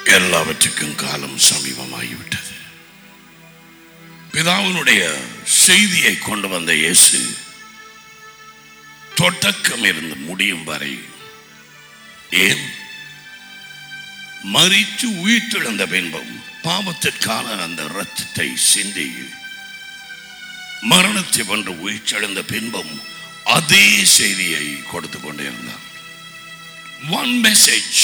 எல்லாவற்றுக்கும் காலம் சமீபமாகிவிட்டது பிதாவினுடைய செய்தியை கொண்டு வந்த இயேசு தொடக்கம் இருந்து முடியும் வரை ஏன் மறித்து உயிர்த்தெழுந்த பின்பும் பாவத்திற்கான அந்த இரத்தத்தை சிந்தி மரணத்தை வென்று உயிர்த்தெழுந்த பின்பும் அதே செய்தியை கொடுத்து கொண்டே இருந்தார் one message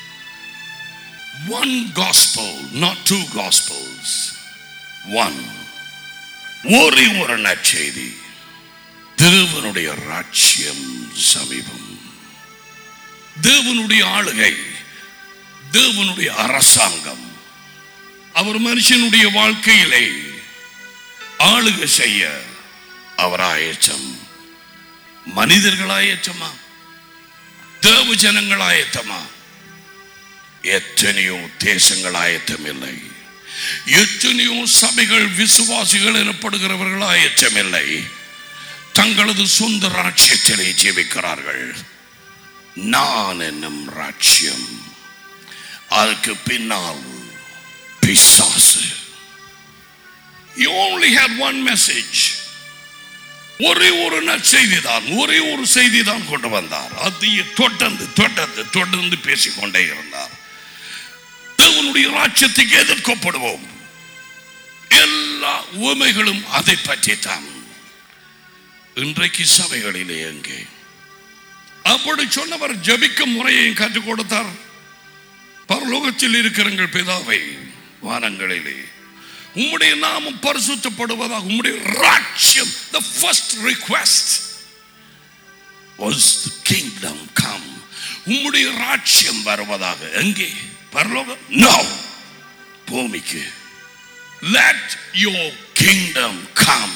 one gospel not two gospels one ஒரே ஒரு நற்செய்தி தேவனுடைய ராட்சியம் சமீபம் தேவனுடைய ஆளுகை தேவனுடைய அரசாங்கம் அவர் மனுஷனுடைய வாழ்க்கையிலே ஆளுகை செய்ய அவர் ஆயச்சம் மனிதர்கள் ஆயச்சமா தேவ ஜனங்கள் ஆயத்தமா எத்தனையோ தேசங்கள் ஆயத்தம் இல்லை எத்தனையோ சபைகள் விசுவாசிகள் எனப்படுகிறவர்கள் ஆயத்தமில்லை தங்களது சொந்த ராட்சியத்திலே ஜீவிக்கிறார்கள் நான் என்னும் ராட்சியம் அதுக்கு பின்னால் பிசாசு You only had one message. ஒரே ஒரு நற்செய்தி தான் ஒரே ஒரு செய்தி தான் கொண்டு வந்தார் அதையே தொடர்ந்து தொடர்ந்து தொடர்ந்து பேசிக்கொண்டே இருந்தார் தேவனுடைய ராட்சியத்துக்கு எதிர்க்கப்படுவோம் எல்லா உவமைகளும் அதை பற்றி தான் இன்றைக்கு சபைகளிலே எங்கே அப்படி சொன்னவர் ஜபிக்கும் முறையையும் கற்றுக் கொடுத்தார் பரலோகத்தில் இருக்கிறங்கள் பிதாவை வானங்களிலே உம்முடைய நாமம் பரிசுத்தப்படுவதாக உம்முடைய ராட்சியம் the first request was the kingdom come உம்முடைய ராட்சியம் வருவதாக எங்கே பரலோகம் no பூமிக்கு let your kingdom come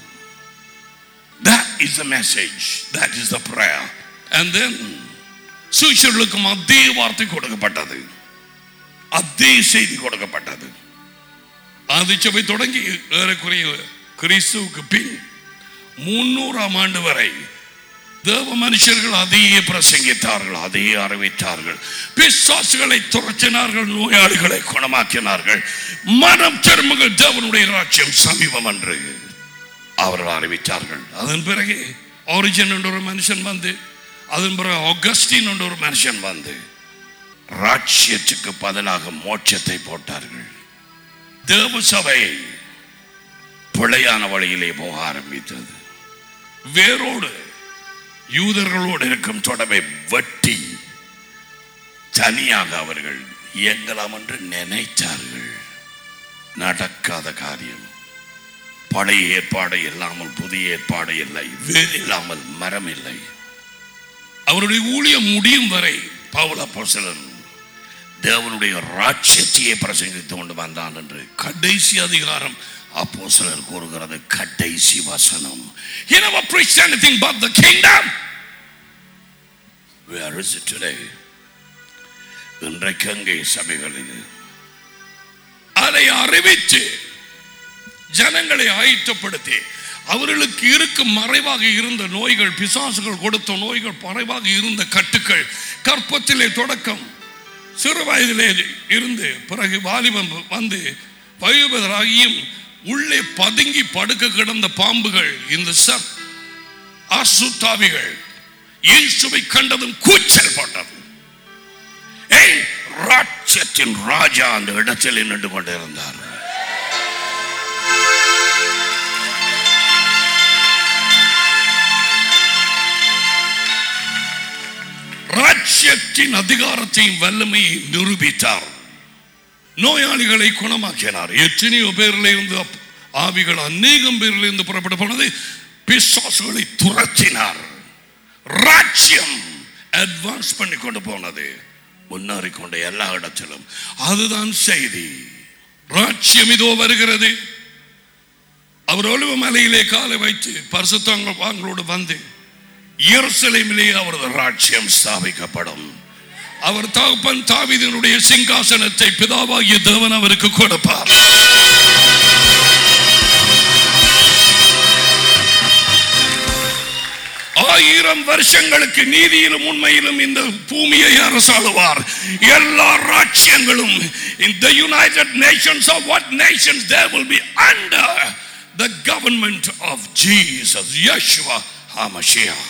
that is the message that is the prayer and then சூஷர்களுக்கும் அதே வார்த்தை கொடுக்கப்பட்டது அதே செய்தி கொடுக்கப்பட்டது ஆதிச்சபை தொடங்கி ஏறக்குறைய கிறிஸ்துவுக்கு பின் முன்னூறாம் ஆண்டு வரை தேவ மனுஷர்கள் அதையே பிரசங்கித்தார்கள் அதையே அறிவித்தார்கள் பிசாசுகளை துரத்தினார்கள் நோயாளிகளை குணமாக்கினார்கள் மனம் செருமுகள் தேவனுடைய ராட்சியம் சமீபம் என்று அவர்கள் அறிவித்தார்கள் அதன் பிறகு ஆரிஜின் என்ற ஒரு மனுஷன் வந்து அதன் பிறகு ஆகஸ்டின் என்ற ஒரு மனுஷன் வந்து ராட்சியத்துக்கு பதிலாக மோட்சத்தை போட்டார்கள் தேவ சபை பிழையான வழியிலே போக ஆரம்பித்தது வேரோடு யூதர்களோடு இருக்கும் தொடர்பை வெட்டி தனியாக அவர்கள் இயங்கலாம் என்று நினைத்தார்கள் நடக்காத காரியம் பழைய ஏற்பாடு இல்லாமல் புதிய ஏற்பாடு இல்லை வேறு இல்லாமல் மரம் இல்லை அவருடைய ஊழியம் முடியும் வரை பவுல பொசலன் தேவனுடைய ராட்சியத்தையே பிரசங்கித்துக் கொண்டு வந்தான் என்று கடைசி அதிகாரம் அப்போ சிலர் கூறுகிறது கடைசி வசனம் He never preached anything but the kingdom. Where is it today? இன்றைக்கு அங்கே சபைகளில் அதை அறிவித்து ஜனங்களை ஆயத்தப்படுத்தி அவர்களுக்கு இருக்கும் மறைவாக இருந்த நோய்கள் பிசாசுகள் கொடுத்த நோய்கள் மறைவாக இருந்த கட்டுக்கள் கற்பத்திலே தொடக்கம் சிறு வயதிலே இருந்து பிறகு வாலிபம் வந்து வயோபதராகியும் உள்ளே பதுங்கி படுக்க கிடந்த பாம்புகள் இந்த சப் அசுத்தாவிகள் இயேசுவை கண்டதும் கூச்சல் போட்டது ஏய் ராட்சத்தின் ராஜா அந்த இடத்தில் நின்று கொண்டிருந்தார் ராட்சியத்தின் அதிகாரத்தையும் வல்லமையை நிரூபித்தார் நோயாளிகளை குணமாக்கினார் எத்தனையோ பேர்ல இருந்து அப்- ஆவிகள் அநேகம் பேர்ல இருந்து புறப்பட போனது பிசாசுகளை துரத்தினார் ராட்சியம் அட்வான்ஸ் பண்ணி கொண்டு போனது முன்னேறி கொண்ட எல்லா இடத்திலும் அதுதான் செய்தி ராட்சியம் இதோ வருகிறது அவர் ஒளிவு மலையிலே காலை வைத்து பரிசுத்தங்க வாங்களோடு வந்து எருசலேமிலே அவரது ராட்சியம் ஸ்தாபிக்கப்படும் அவர் தகப்பன் தாவீதினுடைய சிங்காசனத்தை பிதாவாகிய தேவன் அவருக்கு கொடுப்பார் ஆயிரம் வருஷங்களுக்கு நீதியிலும் உண்மையிலும் இந்த பூமியை அரசாளுவார் எல்லா ராஜ்யங்களும் in the united nations of what nations there will be under the government of jesus yeshua hamashiach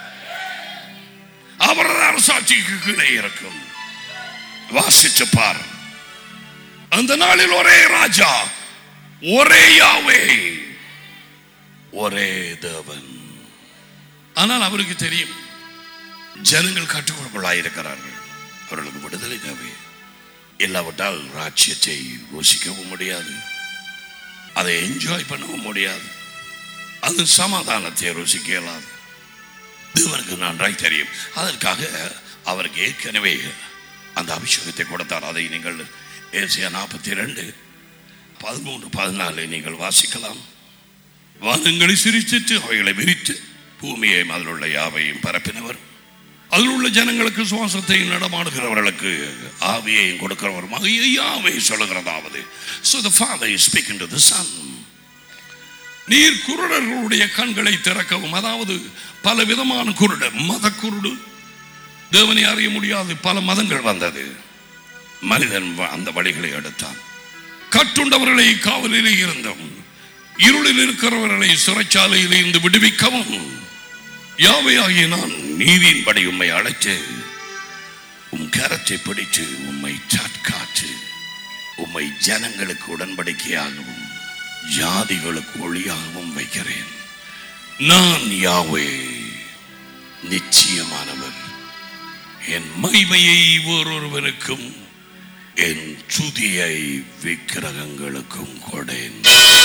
அவரது அரசாட்சிக்கு கீழே இருக்கும் வாசிச்சு பார் அந்த நாளில் ஒரே ராஜா ஒரே யாவே ஒரே தேவன் ஆனால் அவருக்கு தெரியும் ஜனங்கள் கட்டுக்கொள்ளாயிருக்கிறார்கள் அவர்களுக்கு விடுதலை தேவை இல்லாவிட்டால் ராஜ்யத்தை ருசிக்கவும் முடியாது அதை என்ஜாய் பண்ணவும் முடியாது அது சமாதானத்தை ருசிக்க இயலாது தேவனுக்கு நன்றாய் தெரியும் அதற்காக அவருக்கு ஏற்கனவே அந்த அபிஷேகத்தை கொடுத்தார் அதை நீங்கள் ஏசியா நாற்பத்தி ரெண்டு பதிமூன்று பதினாலு நீங்கள் வாசிக்கலாம் வானங்களை சிரிச்சிட்டு அவைகளை விரித்து பூமியை அதில் உள்ள யாவையும் பரப்பினவர் அதில் உள்ள ஜனங்களுக்கு சுவாசத்தை நடமாடுகிறவர்களுக்கு ஆவியையும் கொடுக்கிறவருமாக யாவை சொல்லுகிறதாவது so the father is speaking to the son நீர் குருடர்களுடைய கண்களை திறக்கவும் அதாவது பல விதமான குருடு மத குருடு தேவனை அறிய முடியாது பல மதங்கள் வந்தது மனிதன் வ- அந்த வழிகளை எடுத்தான் கட்டுண்டவர்களை காவலில் இருந்தும் இருளில் இருக்கிறவர்களை சிறைச்சாலையில் இருந்து விடுவிக்கவும் யாவையாகிய நான் நீதியின்படி உம்மை அழைத்து உம் கரத்தை பிடித்து உம்மை சாட்காட்டு உம்மை ஜனங்களுக்கு உடன்படிக்கையாகவும் ஜாதிகளுக்கு ஒளியாகவும் வைக்கிறேன் நான் யாவே நிச்சயமானவர் என் மகிமையை வேறொருவனுக்கும் என் துதியை விக்கிரகங்களுக்கும் கொடேன்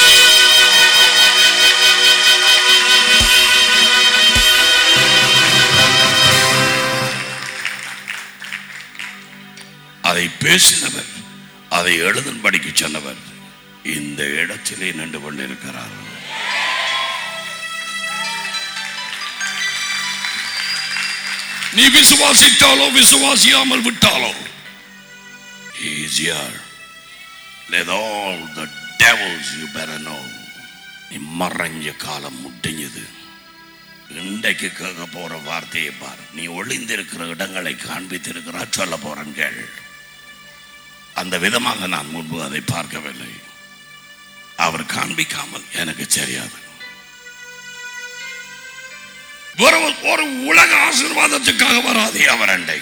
அதை பேசினவர் அதை எழுதும்படிக்கு சொன்னவர் இந்த இடத்திலே நின்று கொண்டிருக்கிறார் நீ விசுவாசித்தாலோ விசுவாசியாமல் விட்டாலோ He is here. Let all the devils you better know. நீ மறைஞ்ச காலம் முடிஞ்சது இன்றைக்கு கேட்க போற வார்த்தையை பார் நீ ஒளிந்திருக்கிற இடங்களை காண்பித்திருக்கிறார் சொல்ல போறேன்கள் அந்த விதமாக நான் முன்பு அதை பார்க்கவில்லை அவர் காண்பிக்காமல் எனக்கு தெரியாது ஒரு ஒரு உலக ஆசீர்வாதத்துக்காக வராதே அவர் அண்டை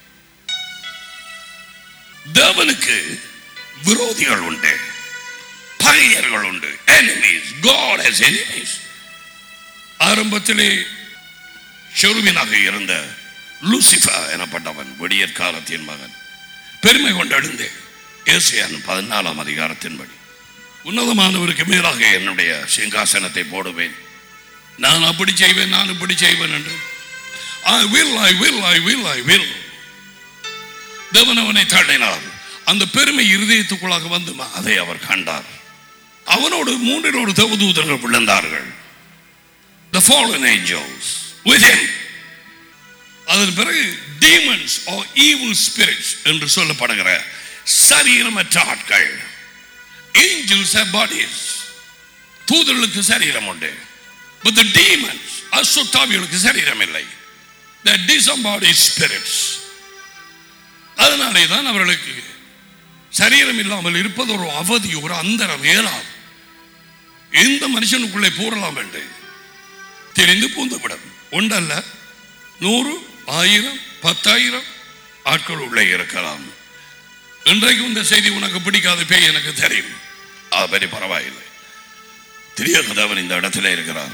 தேவனுக்கு விரோதிகள் உண்டு பகையர்கள் உண்டு எனிமீஸ் காட் ஹஸ் எனிமீஸ் ஆரம்பத்திலே ஷெருவினாக இருந்த லூசிஃபர் எனப்பட்டவன் விடியற் காலத்தின் மகன் பெருமை கொண்டெழுந்து ஏசியான் பதினாலாம் அதிகாரத்தின்படி உன்னதமானவருக்கு மேலாக என்னுடைய சிங்காசனத்தை போடுவேன் நான் அப்படி செய்வேன் நான் இப்படி செய்வேன் என்று I will I will I will I will தேவன் அவனை தள்ளினார் அந்த பெருமை இருதயத்துக்குள்ளாக வந்து அதை அவர் கண்டார் அவனோடு மூன்றில் ஒரு தேவதூதர்கள் விழுந்தார்கள் the fallen angels with him அதன் பிறகு demons or evil spirits என்று சொல்லப்படுகிற சரீரமற்ற ஆட்கள் angels have bodies தூதர்களுக்கு சரீரம் உண்டு but the demons அசுத்தாவிகளுக்கு சரீரம் இல்லை the disembodied spirits அதனாலே தான் அவர்களுக்கு சரீரம் இல்லாமல் இருப்பது ஒரு அவதி ஒரு அந்தரம் இயலாது எந்த மனுஷனுக்குள்ளே போறலாம் என்று தெரிந்து பூந்துவிடும் ஒன்றல்ல நூறு ஆயிரம் பத்தாயிரம் ஆட்கள் உள்ளே இருக்கலாம் இன்றைக்கு இந்த செய்தி உனக்கு பிடிக்காத பேய் எனக்கு தெரியும் அது பற்றி பரவாயில்லை தெரியாதவன் இந்த இடத்துல இருக்கிறார்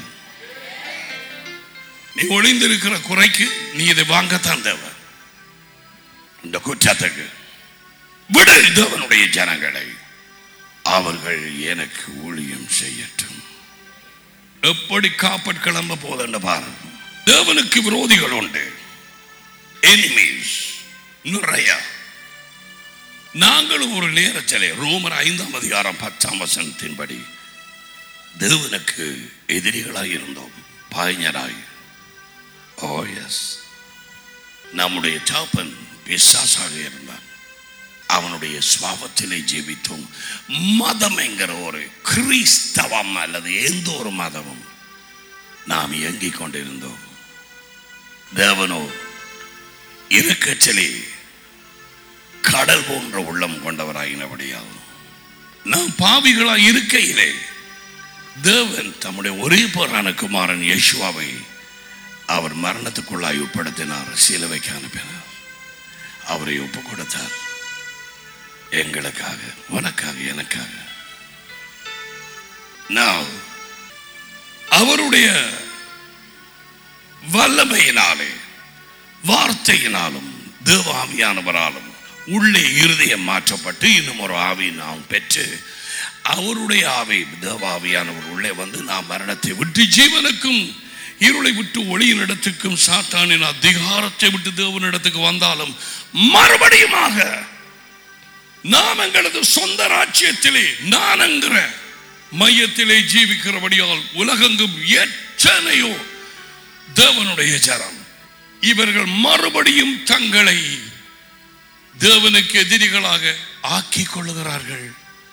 நீ ஒளிந்திருக்கிற குறைக்கு நீ இதை வாங்கத்தான் தேவை இந்த குற்றத்துக்கு விடு தேவனுடைய ஜனங்களை அவர்கள் எனக்கு ஊழியம் செய்யட்டும் எப்படி காப்பட் கிளம்ப போதுன்னு பாரு தேவனுக்கு விரோதிகள் உண்டு எனிமீஸ் நிறைய நாங்களும் ஒரு நேரத்திலே ரோமர் ஐந்தாம் அதிகாரம் பத்தாம் வசனத்தின்படி தேவனுக்கு எதிரிகளாய் இருந்தோம் பாய்ஞராய் ஓ எஸ் நம்முடைய சாப்பன் பிசாசாக இருந்தான் அவனுடைய சுவாபத்திலே ஜீவித்தோம் மதம் என்கிற ஒரு கிறிஸ்தவம் அல்லது எந்த ஒரு மதமும் நாம் இயங்கிக் கொண்டிருந்தோம் தேவனோ இருக்கச்சலே கடல் போன்ற உள்ளம் கொண்டவராயினபடியாகும் நாம் பாவிகளாய் இருக்கையிலே தேவன் தம்முடைய ஒரே போரான குமாரன் யேசுவாவை அவர் மரணத்துக்குள்ளாய் உட்படுத்தினார் சிலுவைக்கு அனுப்பினார் அவரை ஒப்பு கொடுத்தார் எங்களுக்காக உனக்காக எனக்காக Now, அவருடைய வல்லமையினாலே வார்த்தையினாலும் தேவாவியானவராலும் உள்ளே இருதயம் மாற்றப்பட்டு இன்னும் ஒரு ஆவி நாம் பெற்று அவருடைய ஆவி தேவாவியானவர் உள்ளே வந்து நாம் மரணத்தை விட்டு ஜீவனுக்கும் இருளை விட்டு ஒளியின் இடத்துக்கும் சாத்தானின் அதிகாரத்தை விட்டு தேவனிடத்துக்கு வந்தாலும் மறுபடியுமாக நாம் எங்களது சொந்த ராஜ்யத்திலே நான் என்கிற மையத்திலே ஜீவிக்கிறபடியால் உலகெங்கும் எத்தனையோ தேவனுடைய ஜனம் இவர்கள் மறுபடியும் தங்களை தேவனுக்கு எதிரிகளாக ஆக்கிக் கொள்ளுகிறார்கள்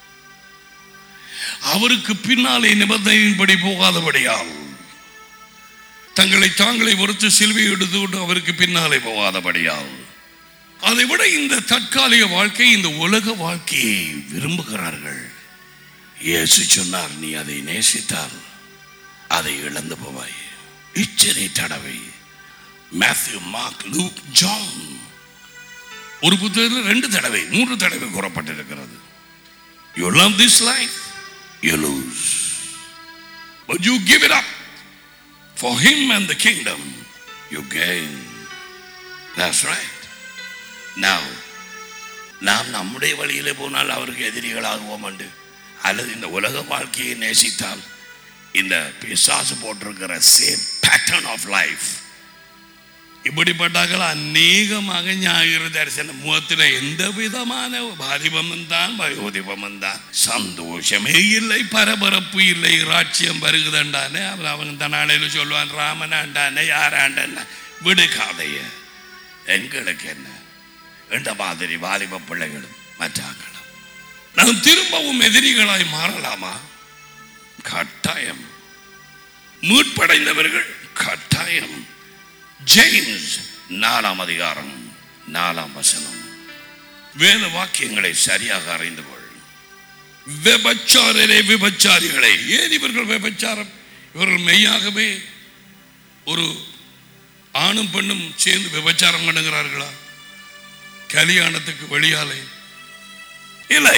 அவருக்கு பின்னாலே நிபந்தனையின்படி போகாதபடியால் தங்களை தாங்களை ஒருத்து சிலுவை எடுத்து கொண்டு அவருக்கு பின்னாலே போகாதபடியால் அதை விட இந்த தற்காலிக வாழ்க்கை இந்த உலக வாழ்க்கையை விரும்புகிறார்கள் இயேசு சொன்னார் நீ அதை நேசித்தால் அதை இழந்து போவாய் இச்சனை தடவை மேத்யூ மார்க் லூக் ஜான் ஒரு புத்தகத்தில் ரெண்டு தடவை மூன்று தடவை கூறப்பட்டிருக்கிறது you love this life you lose but you give it up for him and the kingdom you gain that's right now நாம் நம்முடைய வழியிலே போனால் அவருக்கு எதிரிகளாகுவோம் உண்டு அல்லது இந்த உலக வாழ்க்கையை நேசித்தால் இந்த பிசாசு போட்டிருக்கிற சேம் பேட்டர்ன் ஆஃப் லைஃப் இப்படிப்பட்டார்கள் அநேகமாக ஞாயிறு தரிசன முகத்தில் எந்த விதமான பாதிபமும் தான் வயோதிபமும் தான் சந்தோஷமே இல்லை பரபரப்பு இல்லை ராட்சியம் வருகுதண்டானே அவர் அவங்க இந்த நாளையில் சொல்லுவான் ராமனாண்டானே யாராண்டானே விடுகாதைய எங்களுக்கு என்ன என்ற மாதிரி வாலிப பிள்ளைகளும் மற்றாங்களும் நாம் திரும்பவும் எதிரிகளாய் மாறலாமா கட்டாயம் மீட்படைந்தவர்கள் கட்டாயம் ஜெயிம்ஸ் நாலாம் அதிகாரம் நாலாம் வசனம் வேத வாக்கியங்களை சரியாக அறிந்து கொள் விபச்சாரரே விபச்சாரிகளே ஏன் இவர்கள் விபச்சாரம் இவர்கள் மெய்யாகவே ஒரு ஆணும் பெண்ணும் சேர்ந்து விபச்சாரம் பண்ணுகிறார்களா கல்யாணத்துக்கு வெளியாலே இல்லை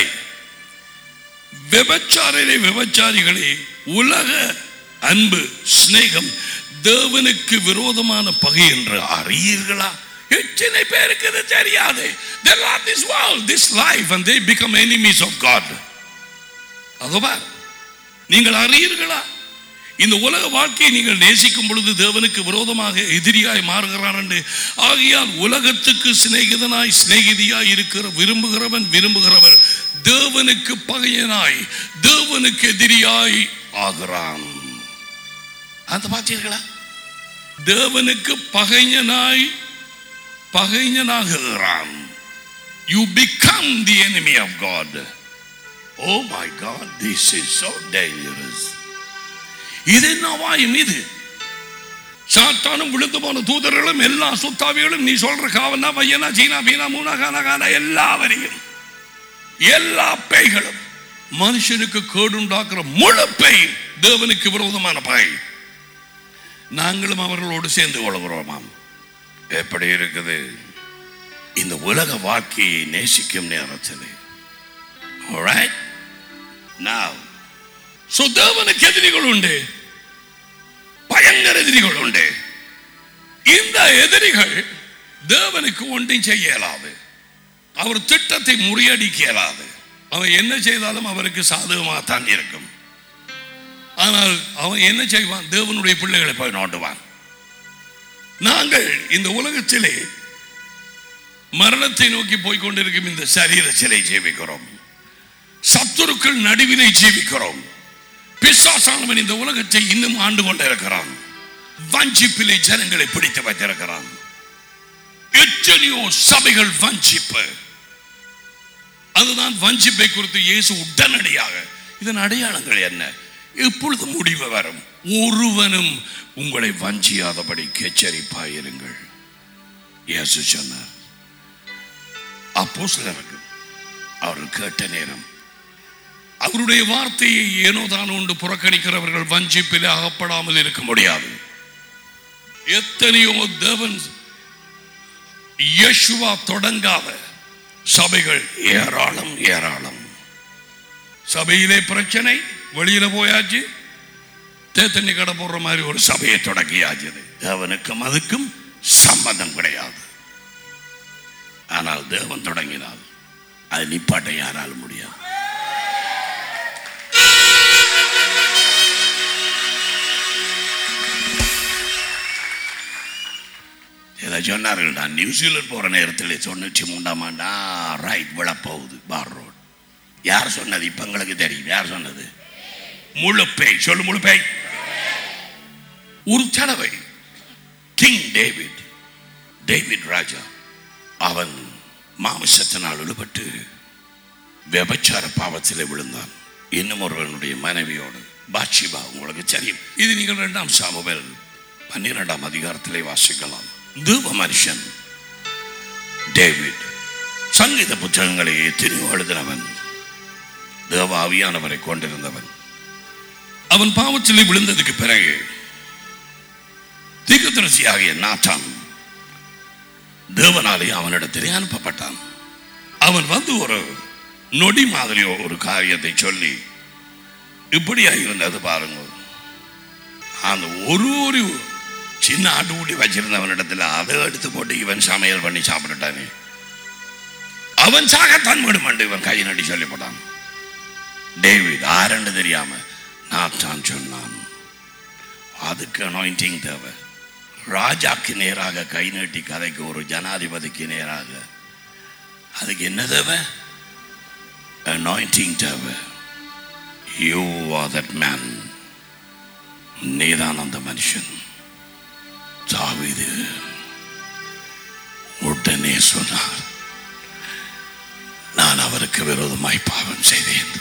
விபச்சாரரே விபச்சாரிகளே உலக அன்பு சிநேகம் தேவனுக்கு விரோதமான பகை என்று அறியீர்களா எத்தனை பேருக்கு இது தெரியாது they love this world this life and they become enemies of God அதுவா நீங்கள் அறியீர்களா இந்த உலக வாழ்க்கையை நீங்கள் நேசிக்கும் பொழுது தேவனுக்கு விரோதமாக எதிரியாய் மாறுகிறான் என்று ஆகையால் உலகத்துக்கு சிநேகிதனாய் சிநேகிதியாய் இருக்கிற விரும்புகிறவன் விரும்புகிறவர் தேவனுக்கு பகையனாய் தேவனுக்கு எதிரியாய் ஆகிறான் அந்த பார்த்தீர்களா தேவனுக்கு பகைஞனாய் பகைஞனாகிறான் you become the enemy of God oh my God this is so dangerous இது என்னவாயும் இது சாத்தானும் விழுந்து போன தூதர்களும் எல்லா சுத்தாவிகளும் நீ சொல்ற காவனா பையனா சீனா பீனா மூனா கானா கானா எல்லாவரையும் எல்லா பேய்களும் மனுஷனுக்கு கேடுண்டாக்குற முழு பேய் தேவனுக்கு விரோதமான பகை நாங்களும் அவர்களோடு சேர்ந்து கொள்கிறோமாம் எப்படி இருக்குது இந்த உலக வாழ்க்கையை நேசிக்கும் நேரத்தில் Alright? Now, so தேவனுக்கு எதிரிகள் உண்டு பயங்கர எதிரிகள் உண்டு இந்த எதிரிகள் தேவனுக்கு ஒன்றும் செய்ய இயலாது அவர் திட்டத்தை முறியடிக்க இயலாது அவன் என்ன செய்தாலும் அவருக்கு சாதகமாக தான் இருக்கும் ஆனால் அவன் என்ன செய்வான் தேவனுடைய பிள்ளைகளை போய் நோண்டுவான் நாங்கள் இந்த உலகத்திலே மரணத்தை நோக்கி போய் கொண்டிருக்கும் இந்த சரீரத்திலே ஜீவிக்கிறோம் சத்துருக்கள் நடுவிலே ஜீவிக்கிறோம் பிசாசானவன் இந்த உலகத்தை இன்னும் ஆண்டு கொண்டிருக்கிறான் வஞ்சிப்பிலே ஜனங்களை பிடித்து வைத்திருக்கிறான் எத்தனையோ சபைகள் வஞ்சிப்பு அதுதான் வஞ்சிப்பை குறித்து இயேசு உடனடியாக இதன் அடையாளங்கள் என்ன எப்பொழுது முடிவு வரும் ஒருவனும் உங்களை வஞ்சியாதபடி எச்சரிப்பாயிருங்கள் இயேசு சொன்னார் அப்போ சிலருக்கு அவர் கேட்ட நேரம் அவருடைய வார்த்தையை ஏனோ தான் உண்டு புறக்கணிக்கிறவர்கள் வஞ்சிப்பில் அகப்படாமல் இருக்க முடியாது எத்தனையோ தேவன் யேசுவா தொடங்காத சபைகள் ஏராளம் ஏராளம் சபையிலே பிரச்சனை வெளியில போயாச்சு தேத்தண்ணி கடை போடுற மாதிரி ஒரு சபையை தொடங்கியாச்சு தேவனுக்கும் அதுக்கும் சம்பந்தம் கிடையாது ஆனால் தேவன் தொடங்கினால் அது நிப்பாட்ட யாராலும் முடியாது இதை சொன்னார்கள் நான் நியூசிலாந்து போற நேரத்தில் தொண்ணூற்றி மூன்றாம் ஆண்டா ரைட் விழப்போகுது பார் ரோட் யார் சொன்னது இப்ப எங்களுக்கு தெரியும் யார் சொன்னது முழு பேய் சொல்லு முழு பேய் ஒரு தடவை கிங் டேவிட் டேவிட் ராஜா அவன் மாமிசத்தினால் இழுபட்டு விபச்சார பாவத்தில் விழுந்தான் இன்னும் ஒருவனுடைய மனைவியோடு பாட்சிபா உங்களுக்கு தெரியும் இது நீங்கள் இரண்டாம் சாமுவேல் பன்னிரெண்டாம் அதிகாரத்திலே வாசிக்கலாம் தூப மனுஷன் டேவிட் சங்கீத புத்தகங்களை எத்தனையோ எழுதினவன் தேவ ஆவியானவரை கொண்டிருந்தவன் அவன் பாவத்தில் விழுந்ததுக்கு பிறகு தீர்க்கதரிசியாகிய நாத்தான் தேவனாலே அவனிடத்திலே அனுப்பப்பட்டான் அவன் வந்து ஒரு நொடி மாதிரி ஒரு காரியத்தை சொல்லி இப்படியா இருந்தது பாருங்க அந்த ஒரு ஒரு சின்ன ஆட்டுக்குட்டி வச்சிருந்தவனிடத்துல அதை எடுத்து போட்டு இவன் சமையல் பண்ணி சாப்பிட்டுட்டானே அவன் சாகத்தான் வேணுமாண்டு இவன் கை நடி சொல்லி போட்டான் டேவிட் ஆரண்டு தெரியாம நான் சொன்னான் அதுக்கு அனாயிண்டிங் தேவை ராஜாக்கு நேராக கை நீட்டி கதைக்கு ஒரு ஜனாதிபதிக்கு நேராக அதுக்கு என்ன தேவை அனாயிண்டிங் தேவை யூ ஆர் தட் மேன் நீதான் அந்த மனுஷன் தாவீது உடனே சொன்னார் நான் அவருக்கு விரோதமாய் பாவம் செய்தேன்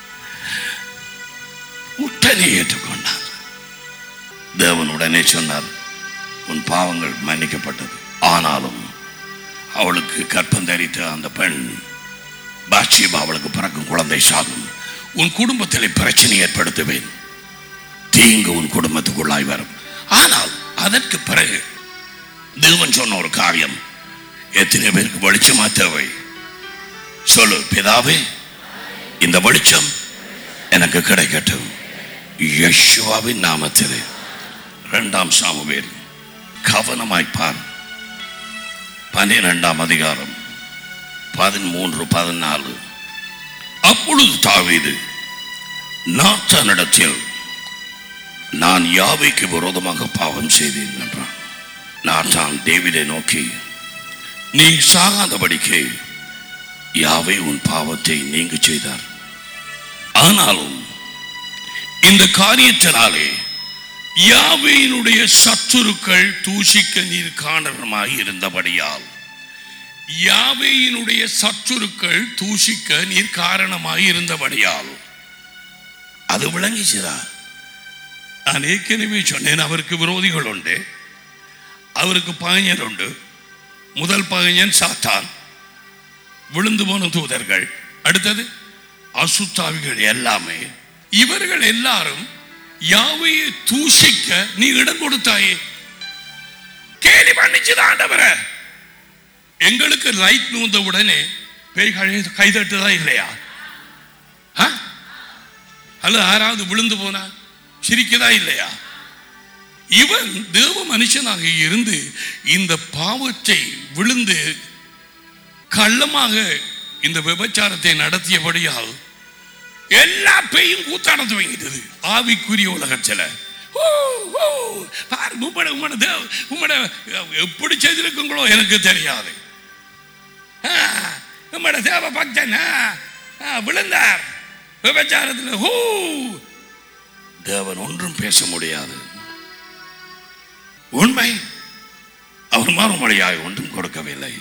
உடனே ஏற்றுக்கொண்டார் தேவன் உடனே சொன்னார் உன் பாவங்கள் மன்னிக்கப்பட்டது ஆனாலும் அவளுக்கு கற்பம் தரித்த அந்த பெண் பாட்சியமா அவளுக்கு பிறக்கும் குழந்தை சாகும் உன் குடும்பத்தில் பிரச்சனை ஏற்படுத்துவேன் தீங்கு உன் குடும்பத்துக்குள்ளாய் வரும் ஆனால் அதற்கு பிறகு தேவன் சொன்ன ஒரு காரியம் எத்தனை பேருக்கு வெளிச்சமா தேவை சொல்லு பிதாவே இந்த வெளிச்சம் எனக்கு கிடைக்கட்டும் யெஷுவாவின் நாமத்திலே இரண்டாம் சாமுவேல் கவனமாய் பார் பன்னிரெண்டாம் அதிகாரம் பதிமூன்று பதினாலு அப்பொழுது தாவீது நாத்தானிடத்தில் நான் யாவைக்கு விரோதமாக பாவம் செய்தேன் என்றான் நாத்தான் டேவிதை நோக்கி நீ சாகாதபடிக்கு யாவை உன் பாவத்தை நீங்க செய்தார் ஆனாலும் இந்த காரியத்தினாலே யாவையினுடைய சத்துருக்கள் தூஷிக்க நீர் காரணமாய் இருந்தபடியால் யாவையினுடைய சத்துருக்கள் தூஷிக்க நீர் காரணமாய் இருந்தபடியால் அது விளங்கிச்சுதா நான் ஏற்கனவே சொன்னேன் அவருக்கு விரோதிகள் உண்டு அவருக்கு பகைஞர் உண்டு முதல் பகைஞன் சாத்தான் விழுந்து போன தூதர்கள் அடுத்தது அசுத்தாவிகள் எல்லாமே இவர்கள் எல்லாரும் யாவையை தூஷிக்க நீ இடம் கொடுத்தாயே கேலி பண்ணிச்சுதான் ஆண்டவரை எங்களுக்கு லைட் நூந்த உடனே பேய் கழி- கைதட்டுதா இல்லையா ஆ? அல்லது யாராவது விழுந்து போனா சிரிக்குதா இல்லையா இவன் தேவ மனுஷனாக இருந்து இந்த பாவத்தை விழுந்து கள்ளமாக இந்த விபச்சாரத்தை நடத்தியபடியால் எல்லா பேயும் கூத்தாட துவங்கிட்டது ஆவிக்குரிய உலகத்தில் ஓ, ஓ, பாரு, உம்மட உம்மட தேவ உம்மட எப்படி செய்திருக்குங்களோ எனக்கு தெரியாது ஆ, உம்மட தேவ பக்தன் ஆ, ஆ, விழுந்தார் விபச்சாரத்தில் ஹூ தேவன் ஒன்றும் பேச முடியாது உண்மை அவர் மறுமொழியாக ஒன்றும் கொடுக்கவில்லை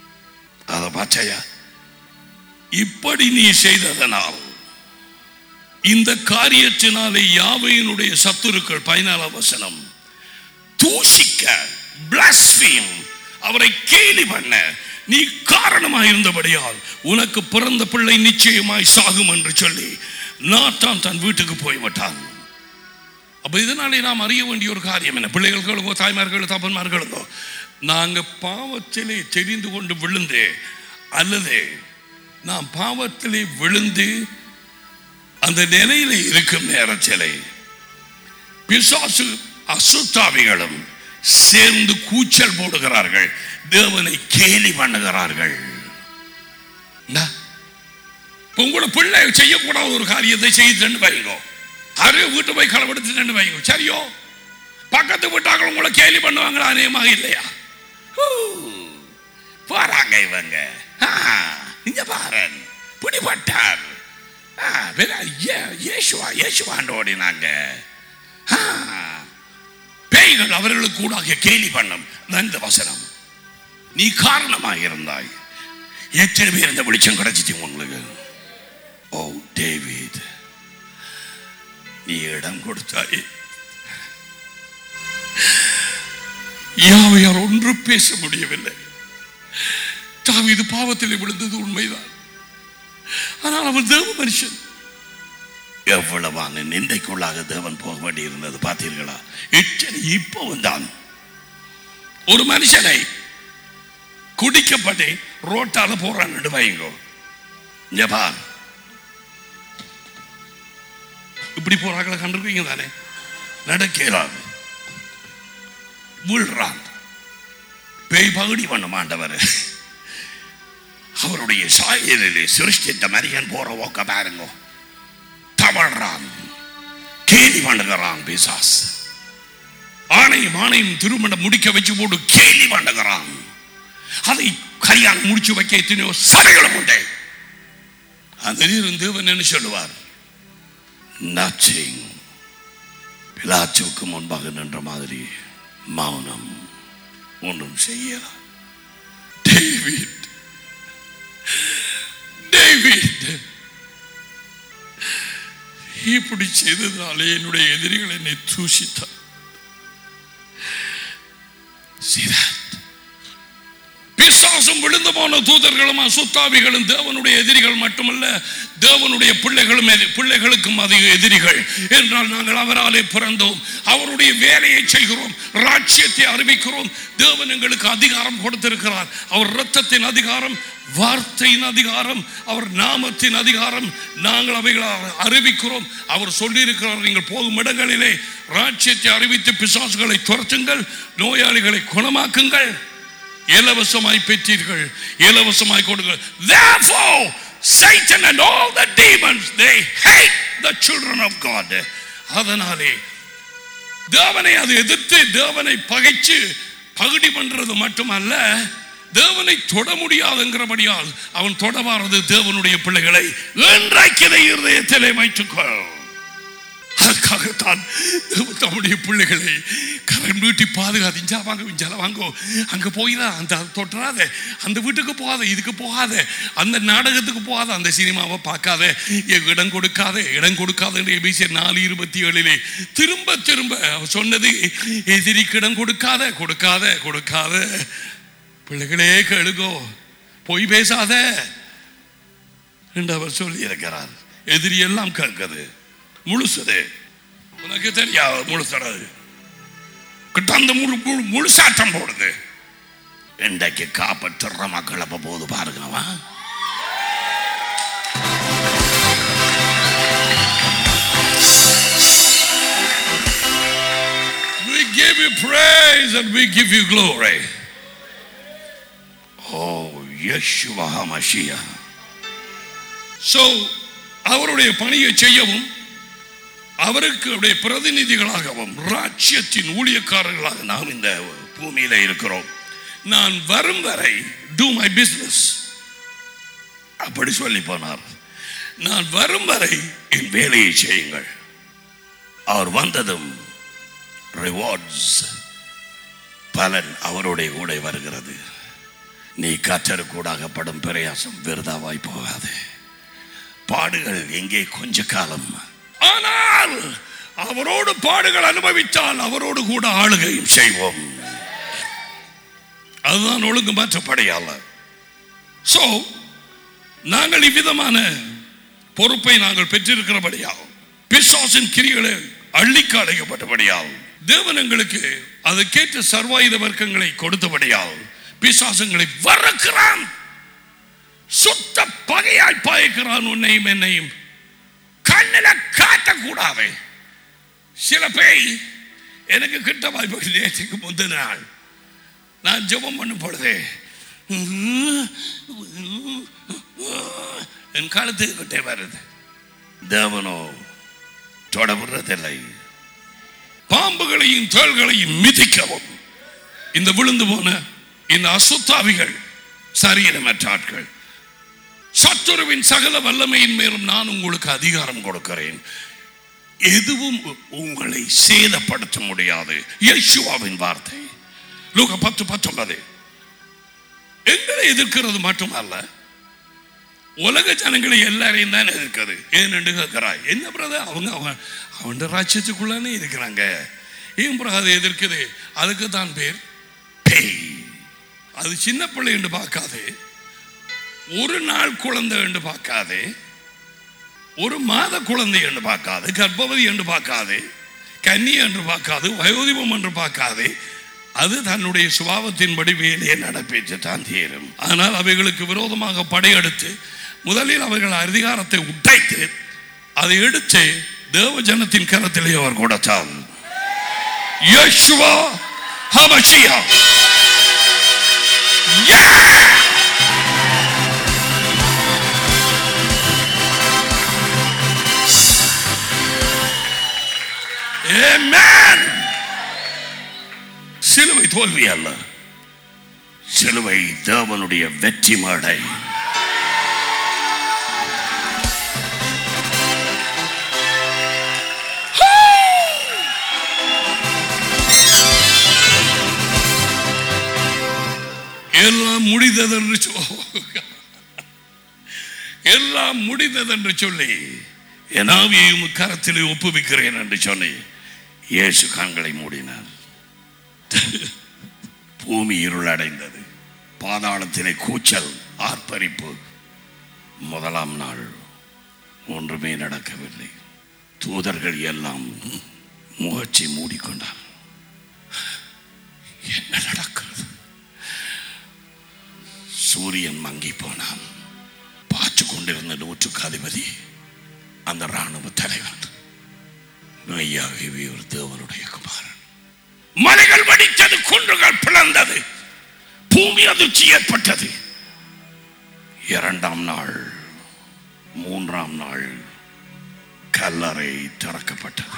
அதை பார்த்தாயா இப்படி நீ செய்ததனால் இந்த காரியத்தினாலே யாவையினுடைய சத்துருக்கள் பதினாலாம் வசனம் தூஷிக்க blaspheme அவரை கேலி பண்ண நீ காரணமாக இருந்தபடியால் உனக்கு பிறந்த பிள்ளை நிச்சயமாய் சாகும் என்று சொல்லி நாத்தான் தன் வீட்டுக்கு போய்விட்டான் அப்ப இதனாலே நாம் அறிய வேண்டிய ஒரு காரியம் என்ன பிள்ளைகளுக்கோ தாய்மார்களோ தப்பன்மார்களுக்கோ நாங்க பாவத்திலே தெரிந்து கொண்டு விழுந்து அல்லது நாம் பாவத்திலே விழுந்து அந்த நிலையில இருக்கும் நேரத்திலே பிசாசு அசுத்தாவிகளும் சேர்ந்து கூச்சல் போடுகிறார்கள் தேவனை கேலி பண்ணுகிறார்கள் என்ன? இப்ப உங்களோட பிள்ளை செய்யக்கூடாத ஒரு காரியத்தை செய்துன்னு வைங்கோ அரு வீட்டு போய் களவெடுத்துட்டு வைங்கோ சரியோ பக்கத்து வீட்டாக்கள் உங்களை கேலி பண்ணுவாங்களா அநேகமாக இல்லையா ஹூ, போறாங்க இவங்க ஆ, இங்க பாரன் பிடிபட்டார் ஆ, வேற ஏ- இயேசுவா இயேசுவாண்டு ஓடினாங்க ஆ, பேய்கள் அவர்களுக்கு கூடாக கேலி பண்ணும் அதான் இந்த வசனம் நீ காரணமாக இருந்தாய் எத்தனை பேர் இந்த வெளிச்சம் கிடைச்சிச்சு உங்களுக்கு ஓ டேவிட் நீ இடம் கொடுத்தாய் யாவையார் ஒன்று பேச முடியவில்லை தாவீது பாவத்தில் விழுந்தது உண்மைதான் ஆனால் அவன் தேவ மனுஷன் எவ்வளவான நிந்தைக்குள்ளாக தேவன் போக வேண்டியிருந்தது பார்த்தீர்களா எச்சரி இப்பவும் தான் ஒரு மனுஷனை குடிக்கப்பட்டு ரோட்டால போறான்னு வைங்கோ இங்க பார் இப்படி போறாங்கள கண்டிருக்கீங்க தானே நடக்கிறான் விழுறான் பேய் பகுடி பண்ண மாண்டவர் அவருடைய சாயலிலே சிருஷ்டித்த மரியன் போற ஓக்க பாருங்க தவழ்றான் கேலி பண்ணுகிறான் பிசாஸ் ஆணையும் ஆணையும் திருமணம் முடிக்க வச்சு போட்டு கேலி பண்ணுகிறான் அதை கல்யாணம் முடிச்சு வைக்க எத்தனையோ சபைகளும் உண்டு அதில் இருந்து தேவன் என்ன சொல்லுவார் நச்சிங் பிலாச்சுவுக்கு முன்பாக நின்ற மாதிரி மௌனம் ஒன்றும் செய்ய டேவிட் டேவிட் இப்படி செய்ததாலே என்னுடைய எதிரிகள் என்னை தூஷித்தார் See that? பிசாசும் விழுந்து போன தூதர்களும் அசுத்தாவிகளும் தேவனுடைய எதிரிகள் மட்டுமல்ல தேவனுடைய பிள்ளைகளும் எதி- பிள்ளைகளுக்கும் அதிக எதிரிகள் என்றால் நாங்கள் அவராலே பிறந்தோம் அவருடைய வேலையை செய்கிறோம் ராஜ்யத்தை அறிவிக்கிறோம் தேவன் எங்களுக்கு அதிகாரம் கொடுத்திருக்கிறார் அவர் இரத்தத்தின் அதிகாரம் வார்த்தையின் அதிகாரம் அவர் நாமத்தின் அதிகாரம் நாங்கள் அவைகளை அறிவிக்கிறோம் அவர் சொல்லியிருக்கிறார் நீங்கள் போகும் இடங்களிலே ராஜ்யத்தை அறிவித்து பிசாசுகளை துரத்துங்கள் நோயாளிகளை குணமாக்குங்கள் இலவசமாய் பெற்றீர்கள் இலவசமாய் கொடுங்கள் therefore satan and all the demons they hate the children of god அதனாலே தேவனை அது எதிர்த்து தேவனை பகைச்சு பகுடி பண்றது மட்டுமல்ல தேவனை தொட முடியாதுங்கிறபடியால் அவன் தொடவாரது தேவனுடைய பிள்ளைகளை இன்றைக்கு இதை இருதயத்திலே வைத்துக்கொள் அதுக்காகத்தான் தேவன் தம்முடைய பிள்ளைகளை கரண் நீட்டி பாதுகாத்து இஞ்சா வாங்க இஞ்சால வாங்கோ அங்க போயிடா அந்த தொட்டுறாத அந்த வீட்டுக்கு போகாத இதுக்கு போகாத அந்த நாடகத்துக்கு போகாத அந்த சினிமாவை பார்க்காத எ- இடம் கொடுக்காத இடம் கொடுக்காத என்று எபிசியர் நாலு இருபத்தி ஏழிலே திரும்ப திரும்ப அவர் சொன்னது எதிரிக்கு இடம் கொடுக்காத கொடுக்காத கொடுக்காத பிள்ளைகளே கேளுங்கோ பொய் பேசாத என்று அவர் சொல்லி இருக்கிறார் எதிரி எல்லாம் கேட்குது முழுசுது உனக்கு தெரியாது முழுசடது கிட்டாந்த முழு முழு முழுசாட்டம் போடுது இன்றைக்கு காப்பாற்றுற மக்கள் அப்ப போது பாருங்கவா We give you praise and we give you glory. Oh, Yeshua HaMashiach. So, அவருடைய பணியை செய்யவும் அவருக்கு அவருடைய பிரதிநிதிகளாகவும் ராஜ்யத்தின் ஊழியக்காரர்களாக நாம் இந்த பூமியில இருக்கிறோம் நான் வரும் வரை டூ மை பிசினஸ் அப்படி சொல்லி போனார் நான் வரும் வரை என் வேலையை செய்யுங்கள் அவர் வந்ததும் ரிவார்ட்ஸ் பலன் அவருடைய கூட வருகிறது நீ கற்றருக்கூடாகப்படும் பிரயாசம் விருதாவாய் போகாது பாடுகள் எங்கே கொஞ்ச காலம் ஆனால் அவரோடு பாடுகள் அனுபவித்தால் அவரோடு கூட ஆளுகையும் செய்வோம் அதுதான் ஒழுங்கு மாற்றப்படையால சோ நாங்கள் இவ்விதமான பொறுப்பை நாங்கள் பெற்றிருக்கிறபடியாகும் பிசாசின் கிரிகளை அள்ளிக்கு அழைக்கப்பட்டபடியாகும் தேவன் எங்களுக்கு அதற்கேற்ற சர்வாயுத வர்க்கங்களை கொடுத்தபடியாகும் பிசாசங்களை வறக்கிறான் சுத்த பகையாய் பாய்க்கிறான் உன்னையும் என்னையும் கண்ணில காட்டக்கூடாது சில பேய் எனக்கு கிட்ட வாய்ப்பு நேற்றுக்கு முந்தின நாள் நான் ஜெபம் பண்ணும் பொழுது என் காலத்துக்கு கிட்டே வருது தேவனோ தொட விடுறதில்லை பாம்புகளையும் தோள்களையும் மிதிக்கவும் இந்த விழுந்து போன இந்த அசுத்தாவிகள் சரீரமற்ற ஆட்கள் சத்துருவின் சகல வல்லமையின் மேலும் நான் உங்களுக்கு அதிகாரம் கொடுக்கிறேன் எதுவும் உங்களை சேதப்படுத்த முடியாது யேசுவாவின் வார்த்தை லூக்கா பத்து பத்தொன்பது எங்களை எதிர்க்கிறது மட்டுமல்ல உலக ஜனங்களை எல்லாரையும் தான் எதிர்க்கிறது ஏன்னு கேட்கிறாய் என்ன பிரதர் அவங்க அவன் அவன் ராஜ்யத்துக்குள்ளானே இருக்கிறாங்க ஏன் பிறகு அதை எதிர்க்குது அதுக்கு தான் பேர் பேய் அது சின்ன பிள்ளை என்று பார்க்காதே ஒரு நாள் குழந்தை என்று பார்க்காதே ஒரு மாத குழந்தை என்று பார்க்காது கர்ப்பவதி என்று பார்க்காது கன்னி என்று பார்க்காது வயோதிபம் என்று பார்க்காது அது தன்னுடைய சுபாவத்தின்படி வேலையை நடப்பேற்று தான் தீரும் ஆனால் அவைகளுக்கு விரோதமாக படையெடுத்து முதலில் அவர்கள் அதிகாரத்தை உடைத்து அதை எடுத்து தேவ ஜனத்தின் கரத்திலே அவர் கொடுத்தார் யேசுவா ஹமஷியா Yeah! Amen. சிலுவை தோல்வி அல்ல சிலுவை தேவனுடைய வெற்றி மேடை எல்லாம் முடிந்ததென்று சொ- எல்லாம் முடிந்ததென்று சொல்லி என் ஆவியையும் கரத்திலே ஒப்புவிக்கிறேன் என்று சொல்லி இயேசு கண்களை மூடினார் பூமி இருளடைந்தது பாதாளத்திலே கூச்சல் ஆர்ப்பரிப்பு முதலாம் நாள் ஒன்றுமே நடக்கவில்லை தூதர்கள் எல்லாம் முகச்சி மூடிக்கொண்டார் என்ன நடக்கிறது சூரியன் மங்கி போனான் பார்த்து கொண்டிருந்த நூற்றுக்கு அதிபதி அந்த ராணுவ தலைவன் மெய்யாகவே ஒரு தேவனுடைய குமாரன் மலைகள் வடித்தது குன்றுகள் பிளந்தது பூமி அதிர்ச்சி ஏற்பட்டது இரண்டாம் நாள் மூன்றாம் நாள் கல்லறை திறக்கப்பட்டது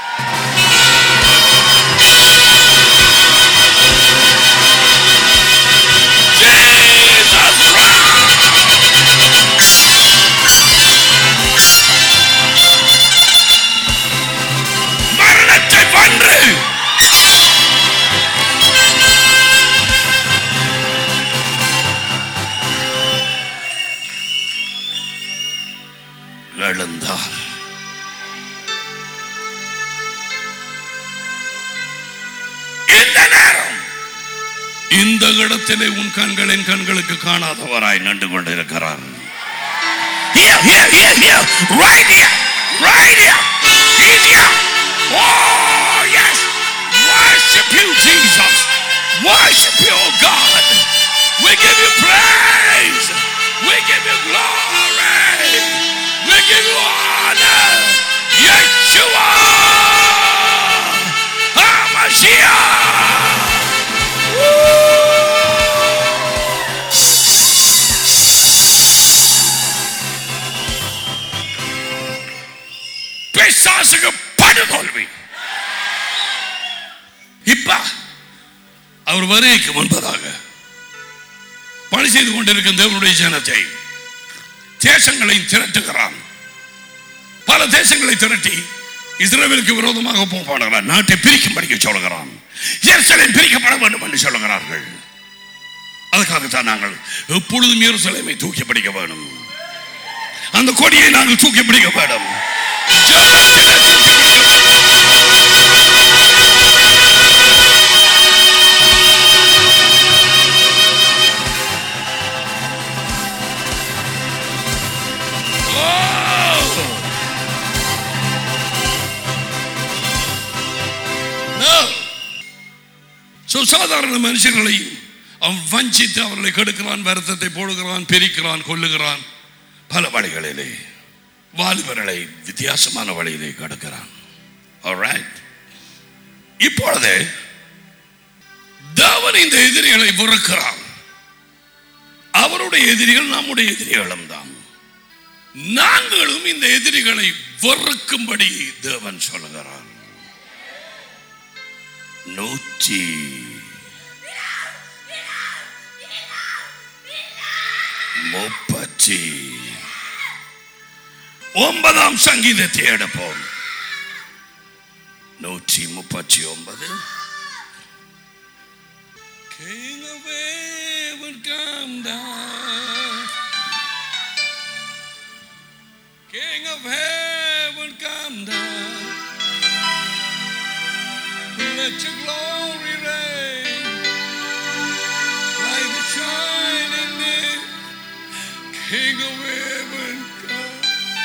Jesus Christ! மரணத்தை வென்று எழுந்தார் இந்த நேரம் இந்த இடத்திலே உன் கண்களின் கண்களுக்கு காணாதவராய் நின்று கொண்டிருக்கிறார் Here, here, here, here, right here, right here. He's here. Oh, yes. Worship you, Jesus. Worship you, oh God. We give you praise. We give you glory. We give you honor. Yeshua. HaMashiach. Woo! பிசாசுக்கு படுதோல்வி இப்ப அவர் வருகைக்கு முன்பதாக பணி செய்து கொண்டிருக்கும் தேவனுடைய ஜனத்தை தேசங்களை திரட்டுகிறான் பல தேசங்களை திரட்டி இஸ்ரேலுக்கு விரோதமாக போப்பாடுகிறான் நாட்டை பிரிக்கும்படிக்க சொல்லுகிறான் எருசலேம் பிரிக்கப்பட வேண்டும் என்று சொல்லுகிறார்கள் அதுக்காகத்தான் நாங்கள் எப்பொழுதும் எருசலேமை தூக்கி பிடிக்க வேண்டும் அந்த கொடியை நாங்கள் தூக்கி பிடிக்க வேண்டும் ஜெபத்திலே தூக்கி பிடிக்க வேண்டும். Oh! No. So, சாதாரண மனுஷர்களை அவன் வஞ்சித்து அவர்களை கெடுக்கிறான் வருத்தத்தை போடுகிறான் பிரிக்கிறான் கொல்லுகிறான் பல வழிகளிலே வாலிபர்களை வித்தியாசமான வழியிலே கெடுக்கிறான் Alright. இப்பொழுது தேவன் இந்த எதிரிகளை வெறுக்கிறான் அவருடைய எதிரிகள் நம்முடைய எதிரிகளும் தான் நாங்களும் இந்த எதிரிகளை வெறுக்கும்படி தேவன் சொல்லுகிறார் நூற்றி முப்பத்தி ஒன்பதாம் சங்கீதத்தை எடுப்போம் நூற்றி முப்பத்தி ஒன்பது King of heaven come down King of heaven come down Let your glory reign like the shining day King of heaven come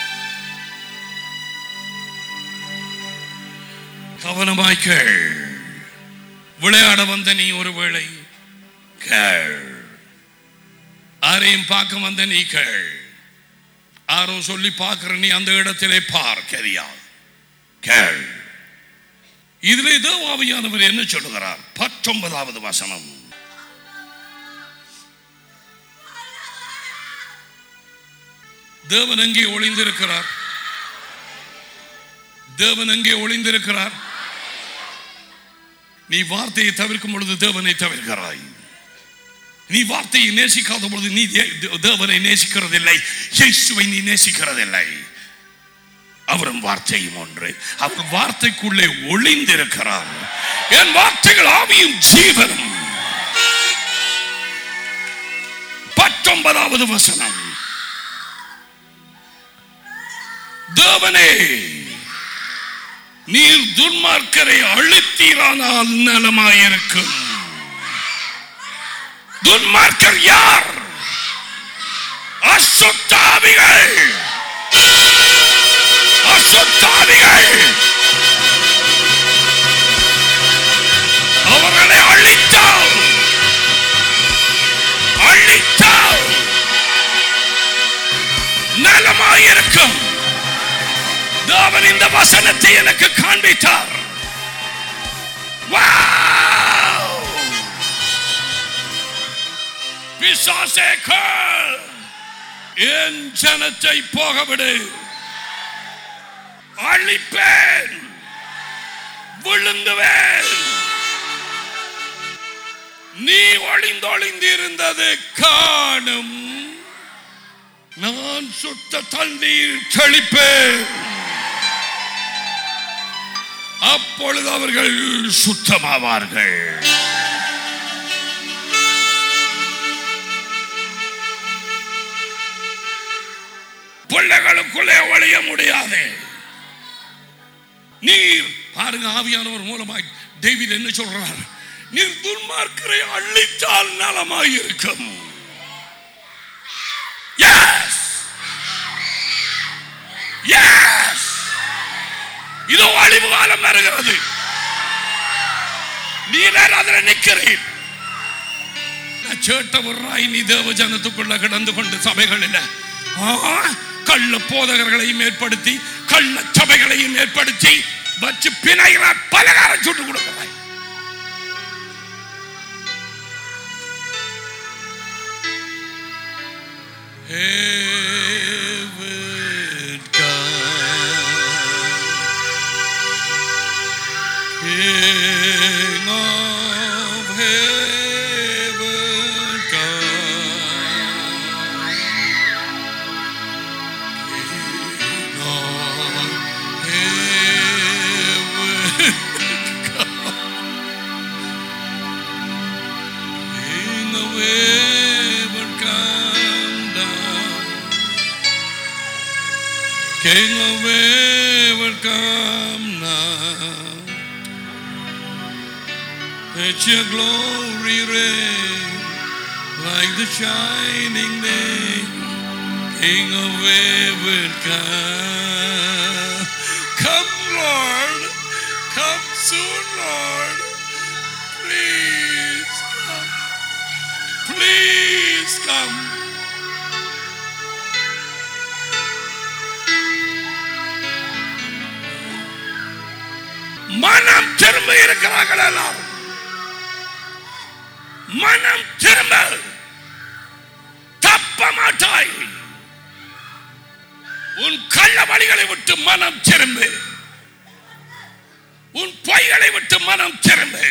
கவனமாய் கேள் விளையாட வந்த நீ ஒருவேளை கேள் யாரையும் பார்க்க வந்த நீ கேள் யாரோ சொல்லி பார்க்கிற நீ அந்த இடத்திலே பார்க்கறியா கேள் இதிலே தேவாவியானவர் என்ன சொல்லுகிறார் பத்தொன்பதாவது வசனம் தேவன் எங்கே ஒளிந்திருக்கிறார் தேவன் எங்கே ஒளிந்திருக்கிறார் நீ வார்த்தையை தவிர்க்கும் பொழுது தேவனை தவிர்க்கிறாய் நீ வார்த்தையை நேசிக்காத பொழுது நீ தே- தேவனை நேசிக்கிறதில்லை இயேசுவை நீ நேசிக்கிறதில்லை அவரும் வார்த்தையும் ஒன்று அவர் வார்த்தைக்குள்ளே ஒளிந்திருக்கிறார் என் வார்த்தைகள் ஆவியும் ஜீவனும் பத்தொன்பதாவது வசனம் தேவனே நீர் துன்மார்க்கரை அழுத்தீரானால் நலமாயிருக்கும் துன்மார்க்கர் யார் அசுத்தாவிகள் அசுத்தாவிகள் அவர்களை அழித்தால் அழித்தால் நலமாயிருக்கும் தேவன் இந்த வசனத்தை எனக்கு காண்பித்தார் Wow! பிசாசே கேள் என் ஜனத்தை போகவிடு அழிப்பேன் விழுந்துவேன் நீ ஒளிந்தொளிந்திருந்தது காணும் நான் சுத்த தண்ணீர் செழிப்பேன் அப்பொழுது அவர்கள் சுத்தமாவார்கள் பிள்ளைகளுக்குள்ளே ஒழிய முடியாது நீர் பாருங்க ஆவியானவர் மூலமாய் டேவிட் என்ன சொல்றார் நீர் துன்மார்க்கரை அழித்தால் நலமாய் இருக்கும் Yes! Yes! இதோ அழிவு காலம் வருகிறது நீ வேற அதுல நிக்கிறீர் சேட்ட விடுறாய் நீ தேவ ஜனத்துக்குள்ள கிடந்து கொண்டு சபைகளில் ஆ, கள்ள போதகர்களையும் ஏற்படுத்தி கள்ள சபைகளையும் ஏற்படுத்தி வச்சு பிணைகிற பலகாரம் சுட்டு கொடுக்கிறாய் Heaven come, King of heaven come, King of heaven come, King of heaven come down. King of heaven, come now. Let your glory reign like the shining day. King of heaven, come. Come, Lord. Come soon, Lord. Please come. Please come. மனம் திரும்ப இருக்கிறார்கள் எல்லாரும் மனம் திரும்ப தப்ப மாட்டாய் உன் கள்ள வழிகளை விட்டு மனம் திரும்பு உன் பொய்களை விட்டு மனம் திரும்பு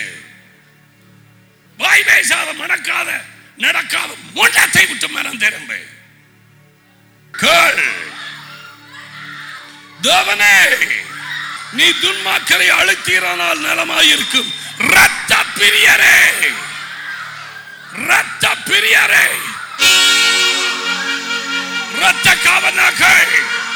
வாய் பேசாத மணக்காத நடக்காத முன்னத்தை விட்டு மனம் திரும்பு கேள் தேவனே நீ துன்மாக்களை அழுத்தீரானால் நலமாயிருக்கும் ரத்த பிரியரே ரத்த பிரியரே ரத்த காவனாக்கள்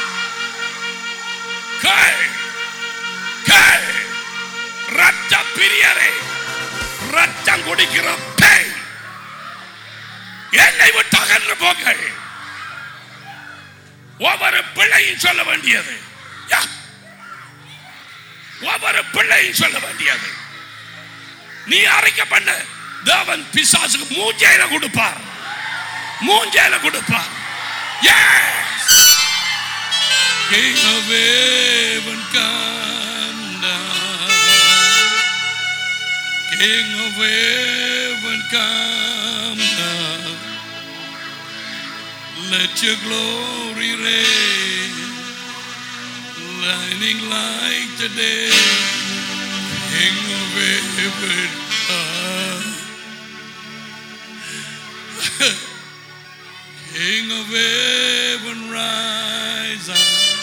கேள் கேள் ரத்த பிரியரே ரத்தம் குடிக்கிற பேய் என்னை விட்டு அகன்று போங்கள் ஒவ்வொரு பிள்ளையும் சொல்ல வேண்டியது யா. ஒவ்வொரு பிள்ளையும் சொல்ல வேண்டியது நீ அரைக்க பண்ண தேவன் பிசாசுக்கு மூஞ்சையில கொடுப்பார் மூஞ்சையில கொடுப்பார் Yes! King of heaven, come down. King of heaven, come down. Let your glory reign, shining like the day. King of heaven, come. King of heaven, rise up.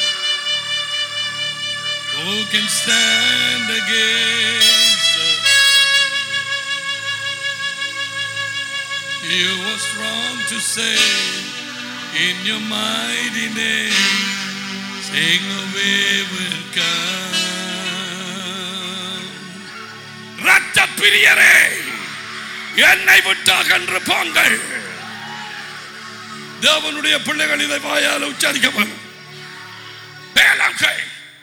Who can stand against us? You are strong to save in your mighty name. Sing of heaven come. ரத்த பிரியரே என்னை விட்டு அகன்று போங்கள் தேவனுடைய பிள்ளைகள் இதை வாயால் உச்சரிக்கப்படும் வேளாண்கை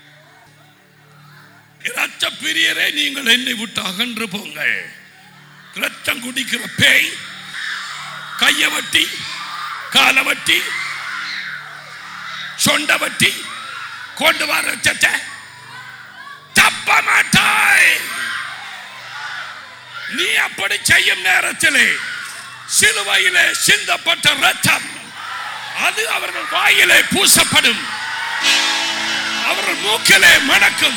இரத்த பிரியரே நீங்கள் என்னை விட்டு அகன்று போங்கள் ரத்தம் குடிக்கிற பேய் கைய வட்டி கால வட்டி சொண்ட வட்டி கொண்டு வர ரத்தத்தை தப்ப மாட்டாய் நீ அப்படி செய்யும் நேரத்திலே சிலுவையிலே சிந்தப்பட்ட ரத்தம் அது அவர்கள் வாயிலே பூசப்படும் அவர்கள் மூக்கிலே மணக்கும்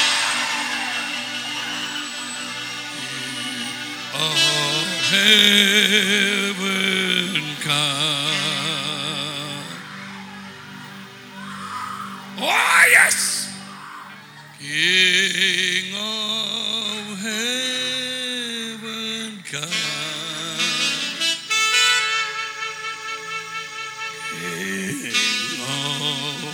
Oh, heaven come. Oh, yes. King of heaven come. King of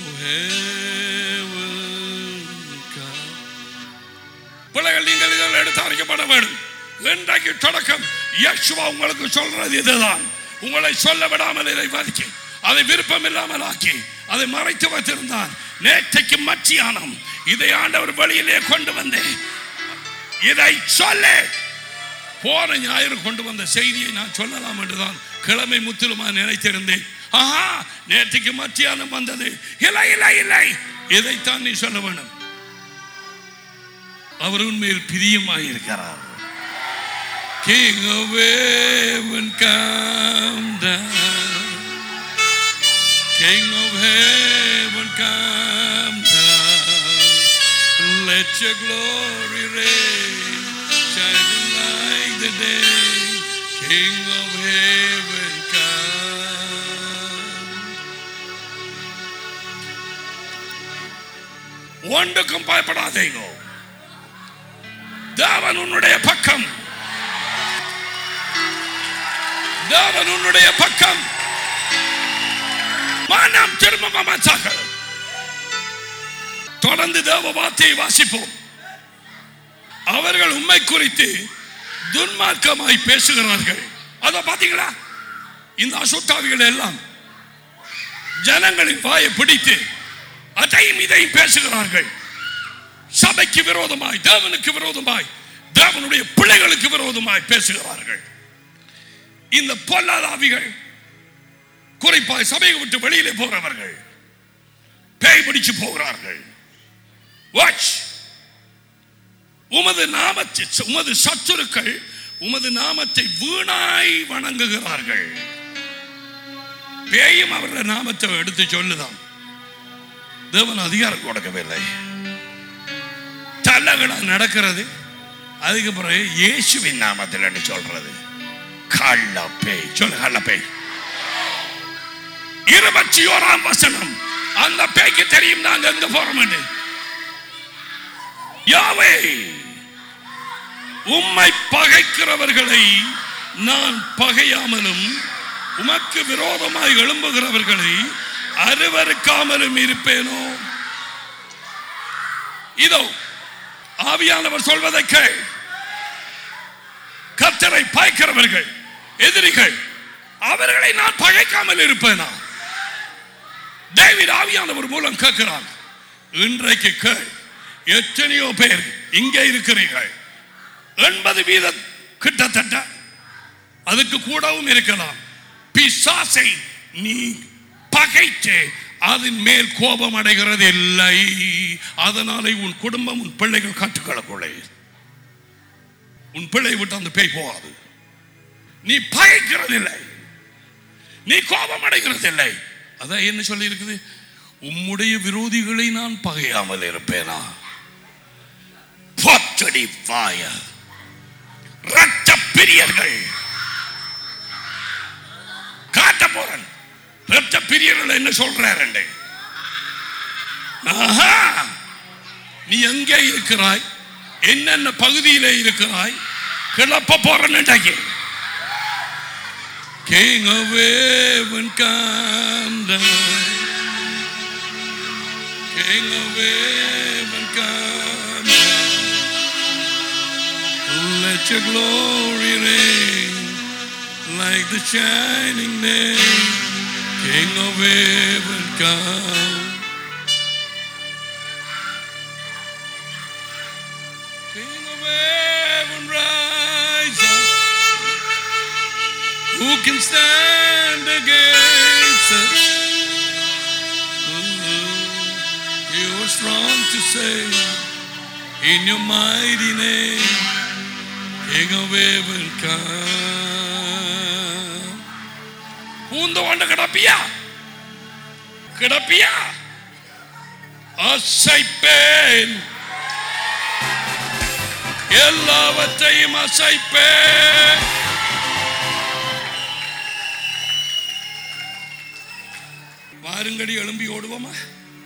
heaven come. பிள்ளைகள் நீங்கள் இதில் எடுத்து அறிக்கப்பட வேண்டும் இன்றைக்கு தொடக்கம் யேசுவா உங்களுக்கு சொல்றது இதுதான் உங்களை சொல்ல விடாமல் இதை வதக்கி அதை விருப்பம் இல்லாமல் ஆக்கி அதை மறைத்து வைத்திருந்தார் நேற்றைக்கு மத்தியானம் இதை ஆண்டவர் வெளியிலே கொண்டு வந்தேன் இதை சொல்ல போன ஞாயிறு கொண்டு வந்த செய்தியை நான் சொல்லலாம் என்றுதான் கிழமை முத்திலுமா நினைத்திருந்தேன் ஆஹா நேற்றுக்கு மத்தியானம் வந்தது இல்லை இல்லை இல்லை இதைத்தான் நீ சொல்ல வேண்டும் அவர் உண்மையில் பிரியமாயிருக்கிறார் King of heaven come down King of heaven come down Let your glory reign Shining like the day King of heaven come ஒன்றுக்கும் பயப்படாதீங்க தேவன் உன்னுடைய பக்கம் தேவன் உன்னுடைய பக்கம் மனம் திரும்ப மமச்சாக தொடர்ந்து தேவ வார்த்தையை வாசிப்போம் அவர்கள் உண்மை குறித்து துன்மார்க்கமாய் பேசுகிறார்கள் அத பாத்தீங்களா இந்த அசுத்தாவிகள் எல்லாம் ஜனங்களின் வாயை பிடித்து அதையும் இதையும் பேசுகிறார்கள் சபைக்கு விரோதமாய் தேவனுக்கு விரோதமாய் தேவனுடைய பிள்ளைகளுக்கு விரோதமாய் பேசுகிறார்கள் இந்த பொல்லாதாவிகள் குறிப்பாய் சபையை விட்டு வெளியிலே போறவர்கள் பேய் பிடிச்சு போகிறார்கள் வாட்ச் உமது நாமத்தை உமது சத்துருக்கள் உமது நாமத்தை வீணாய் வணங்குகிறார்கள் பேயும் அவருடைய நாமத்தை எடுத்து சொல்லுதான் தேவன் அதிகாரம் கொடுக்கவில்லை தள்ளகளா நடக்கிறது அதுக்கு பிறகு இயேசுவின் நாமத்தில் சொல்றது கள்ள பேய் சொல்லு கள்ள பேய் இருபத்தி ஓராம் வசனம் அந்த பேய்க்கு தெரியும் நாங்க எங்க போறோம் யாவே உம்மை பகைக்கிறவர்களை நான் பகையாமலும் உமக்கு விரோதமாய் எழும்புகிறவர்களை அருவருக்காமலும் இருப்பேனோ இதோ ஆவியானவர் சொல்வதை கேள் கத்தரை பாய்க்கிறவர்கள் எதிரிகள் அவர்களை நான் பகைக்காமல் இருப்பேனா டேவிட் ஆவியானவர் மூலம் கேட்கிறான் இன்றைக்கு கேள் எத்தனையோ பேர் இங்கே இருக்கிறீர்கள் எண்பது வீதம் கிட்டத்தட்ட அதுக்கு கூடவும் இருக்கலாம் பிசாசை நீ பகைத்து அதன் மேல் கோபம் அடைகிறது இல்லை அதனாலே உன் குடும்பம் உன் பிள்ளைகள் கற்றுக்கொள்ளக்குள்ளே உன் பிள்ளை விட்டு அந்த பேய் போகாது நீ பகைக்கிறது இல்லை நீ கோபம் அடைகிறது இல்லை அதான் என்ன சொல்லி இருக்குது உம்முடைய விரோதிகளை நான் பகையாமல் இருப்பேனா பொத்தடி வாய ரத்த பிரியர்கள் காட்ட போறேன் ரத்த பிரியர்கள் என்ன சொல்றாரு ஆஹா நீ எங்கே இருக்கிறாய் என்னென்ன பகுதியிலே இருக்கிறாய் கிளப்ப போறேன்னு King of heaven come down. King of heaven come down. Let your glory reign like the shining day. King of heaven come. King of heaven rise up. Who can stand against us? Ooh, You are strong to save in your mighty name, King of heaven come. பூந்த கொண்டு கிடப்பியா கிடப்பியா அசைப்பேன் எல்லாவற்றையும் அசைப்பேன் வாருங்கடி எழும்பி ஓடுவோமா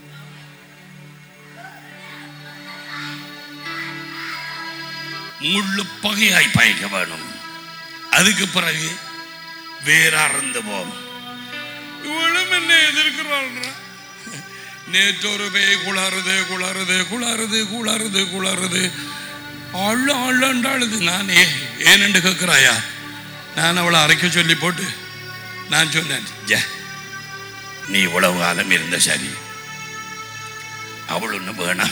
முள்ளு பகையாய் பயக்க வேணும் அதுக்கு பிறகு வேற அறந்து போம் இவளும் என்ன எதிர்க்கிறாள் நேற்று ஒரு பேய் குளறுது குளறுது குளறுது குளறுது குளறுது அள்ள அள்ளண்டாளுது நான் ஏ ஏனென்று கேட்கிறாயா நான் அவளை அரைக்க சொல்லி போட்டு நான் சொன்னேன் ஜே நீ இவ்வளவு காலம் இருந்த சரி அவள் ஒன்று வேணாம்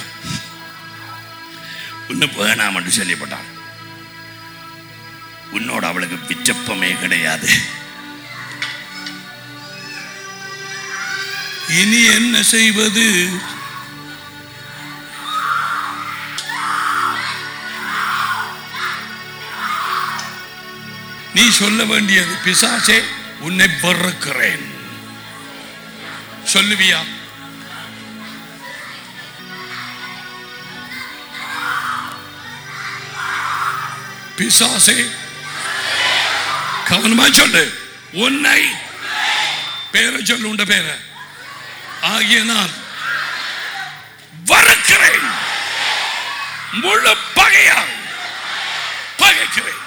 ஒன்று வேணாம் என்று சொல்லிப்பட்டான் உன்னோட அவளுக்கு விச்சப்பமே கிடையாது இனி என்ன செய்வது நீ சொல்ல வேண்டியது பிசாசே உன்னை வெறுக்கிறேன் சொல்லுவியா பிசாசே கவனமா சொல்லு உன்னை பேரை சொல்லு உண்ட பேரை ஆகிய நான் வறுக்கிறேன் முழு பகையால் பகைக்கிறேன்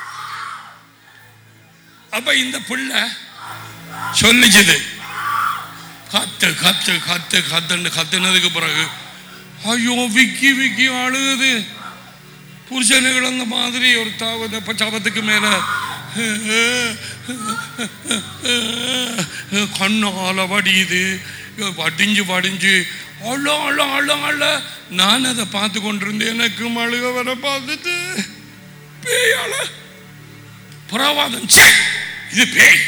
அப்ப இந்த புள்ள சொல்லிச்சுது கத்து கத்து கத்து கத்துன்னு கத்துனதுக்கு பிறகு ஐயோ விக்கி விக்கி அழுகுது புருஷனுகள் அந்த மாதிரி ஒரு தாவது பச்சாபத்துக்கு மேல கண்ணால வடியுது வடிஞ்சு வடிஞ்சு அழ அழ அழ அழ நான் அதை பார்த்து கொண்டிருந்தேன் எனக்கு அழுக வர பார்த்துட்டு பேயால புறவாதம் ச்சே, இது பேய்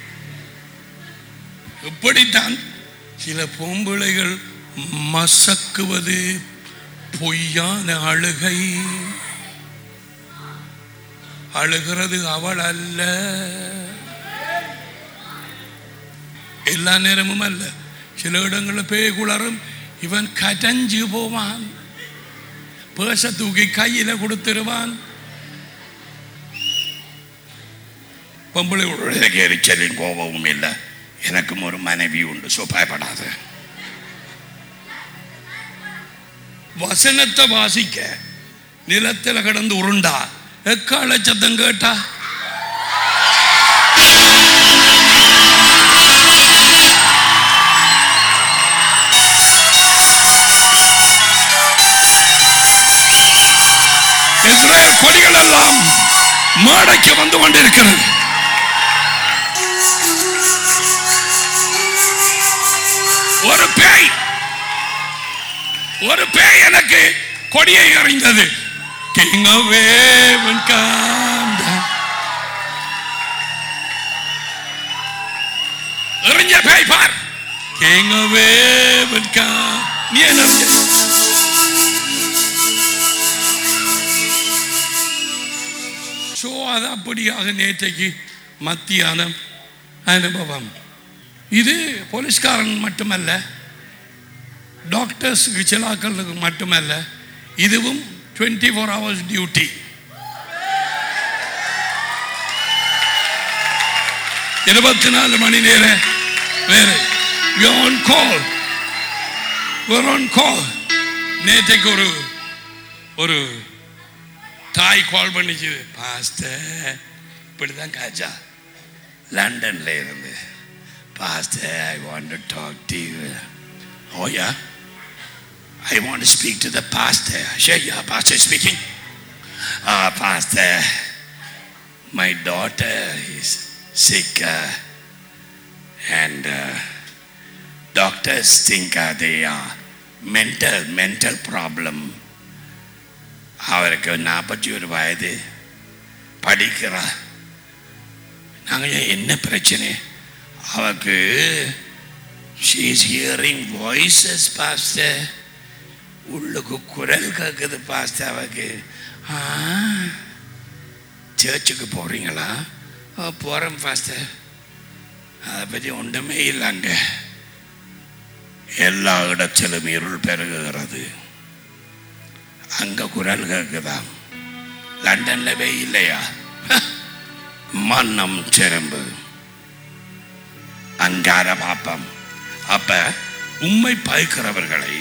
எப்படித்தான் சில பொம்பிளைகள் மசக்குவது பொய்யான அழுகை அழுகிறது அவள் அல்ல எல்லா நேரமும் அல்ல சில இடங்களில் பேய் குளரும் இவன் கடைஞ்சு போவான் பேச தூக்கி கையில கொடுத்துருவான் பொம்பளை உடலுக்கு எரிச்சலின் கோபமும் இல்லை எனக்கும் ஒரு மனைவி உண்டு சோ பயப்படாத வசனத்தை வாசிக்க நிலத்தில் கடந்து உருண்டா எக்கால சத்தம் கேட்டா இஸ்ரேல் கொடிகள் எல்லாம் மேடைக்கு வந்து கொண்டிருக்கிறது ஒரு பேய் ஒரு பேய் எனக்கு கொடியை எறிந்தது King of heaven come down. எறிஞ்ச பேய் பார் King of heaven come நீ என்ன எறிஞ்ச? ஸோ அது அப்படியாக நேற்றைக்கு மத்தியானம் அனுபவம் இது போலீஸ்காரன் மட்டுமல்ல டாக்டர்ஸுக்கு சிலாக்களுக்கு மட்டுமல்ல இதுவும் டுவெண்ட்டி ஃபோர் ஹவர்ஸ் டியூட்டி இருபத்தி நாலு மணி நேரம் வேறு ஆன் கால் ஆன் கால் நேற்றைக்கு ஒரு ஒரு தாய் கால் பண்ணிச்சு பாஸ்டர் இப்படி தான் காய்ச்சா லண்டன்ல இருந்து pastor I want to talk to you oh yeah I want to speak to the pastor ஷே yeah pastor speaking ah pastor my daughter is sick uh, and uh, doctors think uh, they are mental mental problem அவருக்கு நாற்பத்தி ஒரு வயது படிக்கிறார் நாங்கள் என்ன பிரச்சனை அவருக்கு ஷீஸ் ஹியரிங் வாய்ஸஸ் பாஸ்டர் உள்ளுக்கு குரல் கேட்குது பாஸ்டர் அவருக்கு ஆ சர்ச்சுக்கு போகிறீங்களா போகிறேன் பாஸ்டர் அதை பற்றி ஒன்றுமே இல்லைங்க எல்லா இடத்திலும் இருள் பெருகுகிறது அங்க குரல் கேக்குதாம் லண்டன்ல போய் இல்லையா மன்னம் திரும்பு அங்கார பாப்பம் அப்ப உண்மை பயக்கிறவர்களை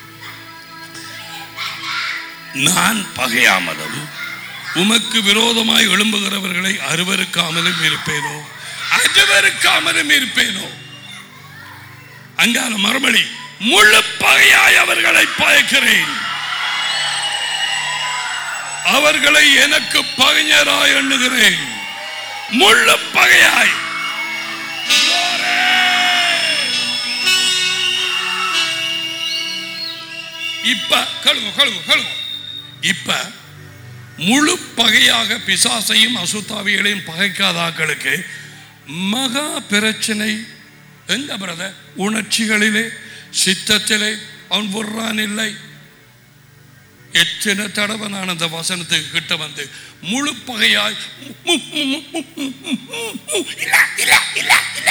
நான் பகையாமலும் உமக்கு விரோதமாய் எழும்புகிறவர்களை அருவருக்காமலும் இருப்பேனோ அருவருக்காமலும் இருப்பேனோ அங்கால மறுமொழி முழு பகையாய் அவர்களை பயக்கிறேன் அவர்களை எனக்கு பகைஞராய் எண்ணுகிறேன் முழு பகையாய் இப்ப கழுவு கழுவு கழுவு இப்ப முழு பகையாக பிசாசையும் அசுத்தாவிகளையும் பகைக்காத ஆக்களுக்கு மகா பிரச்சனை எங்க பிரதர் உணர்ச்சிகளிலே சித்தத்திலே அவன் விடுறான் இல்லை எத்தனை தடவை நான் அந்த வசனத்துக்கு கிட்ட வந்து முழு பகையாய் இல்ல, இல்ல, இல்ல, இல்ல.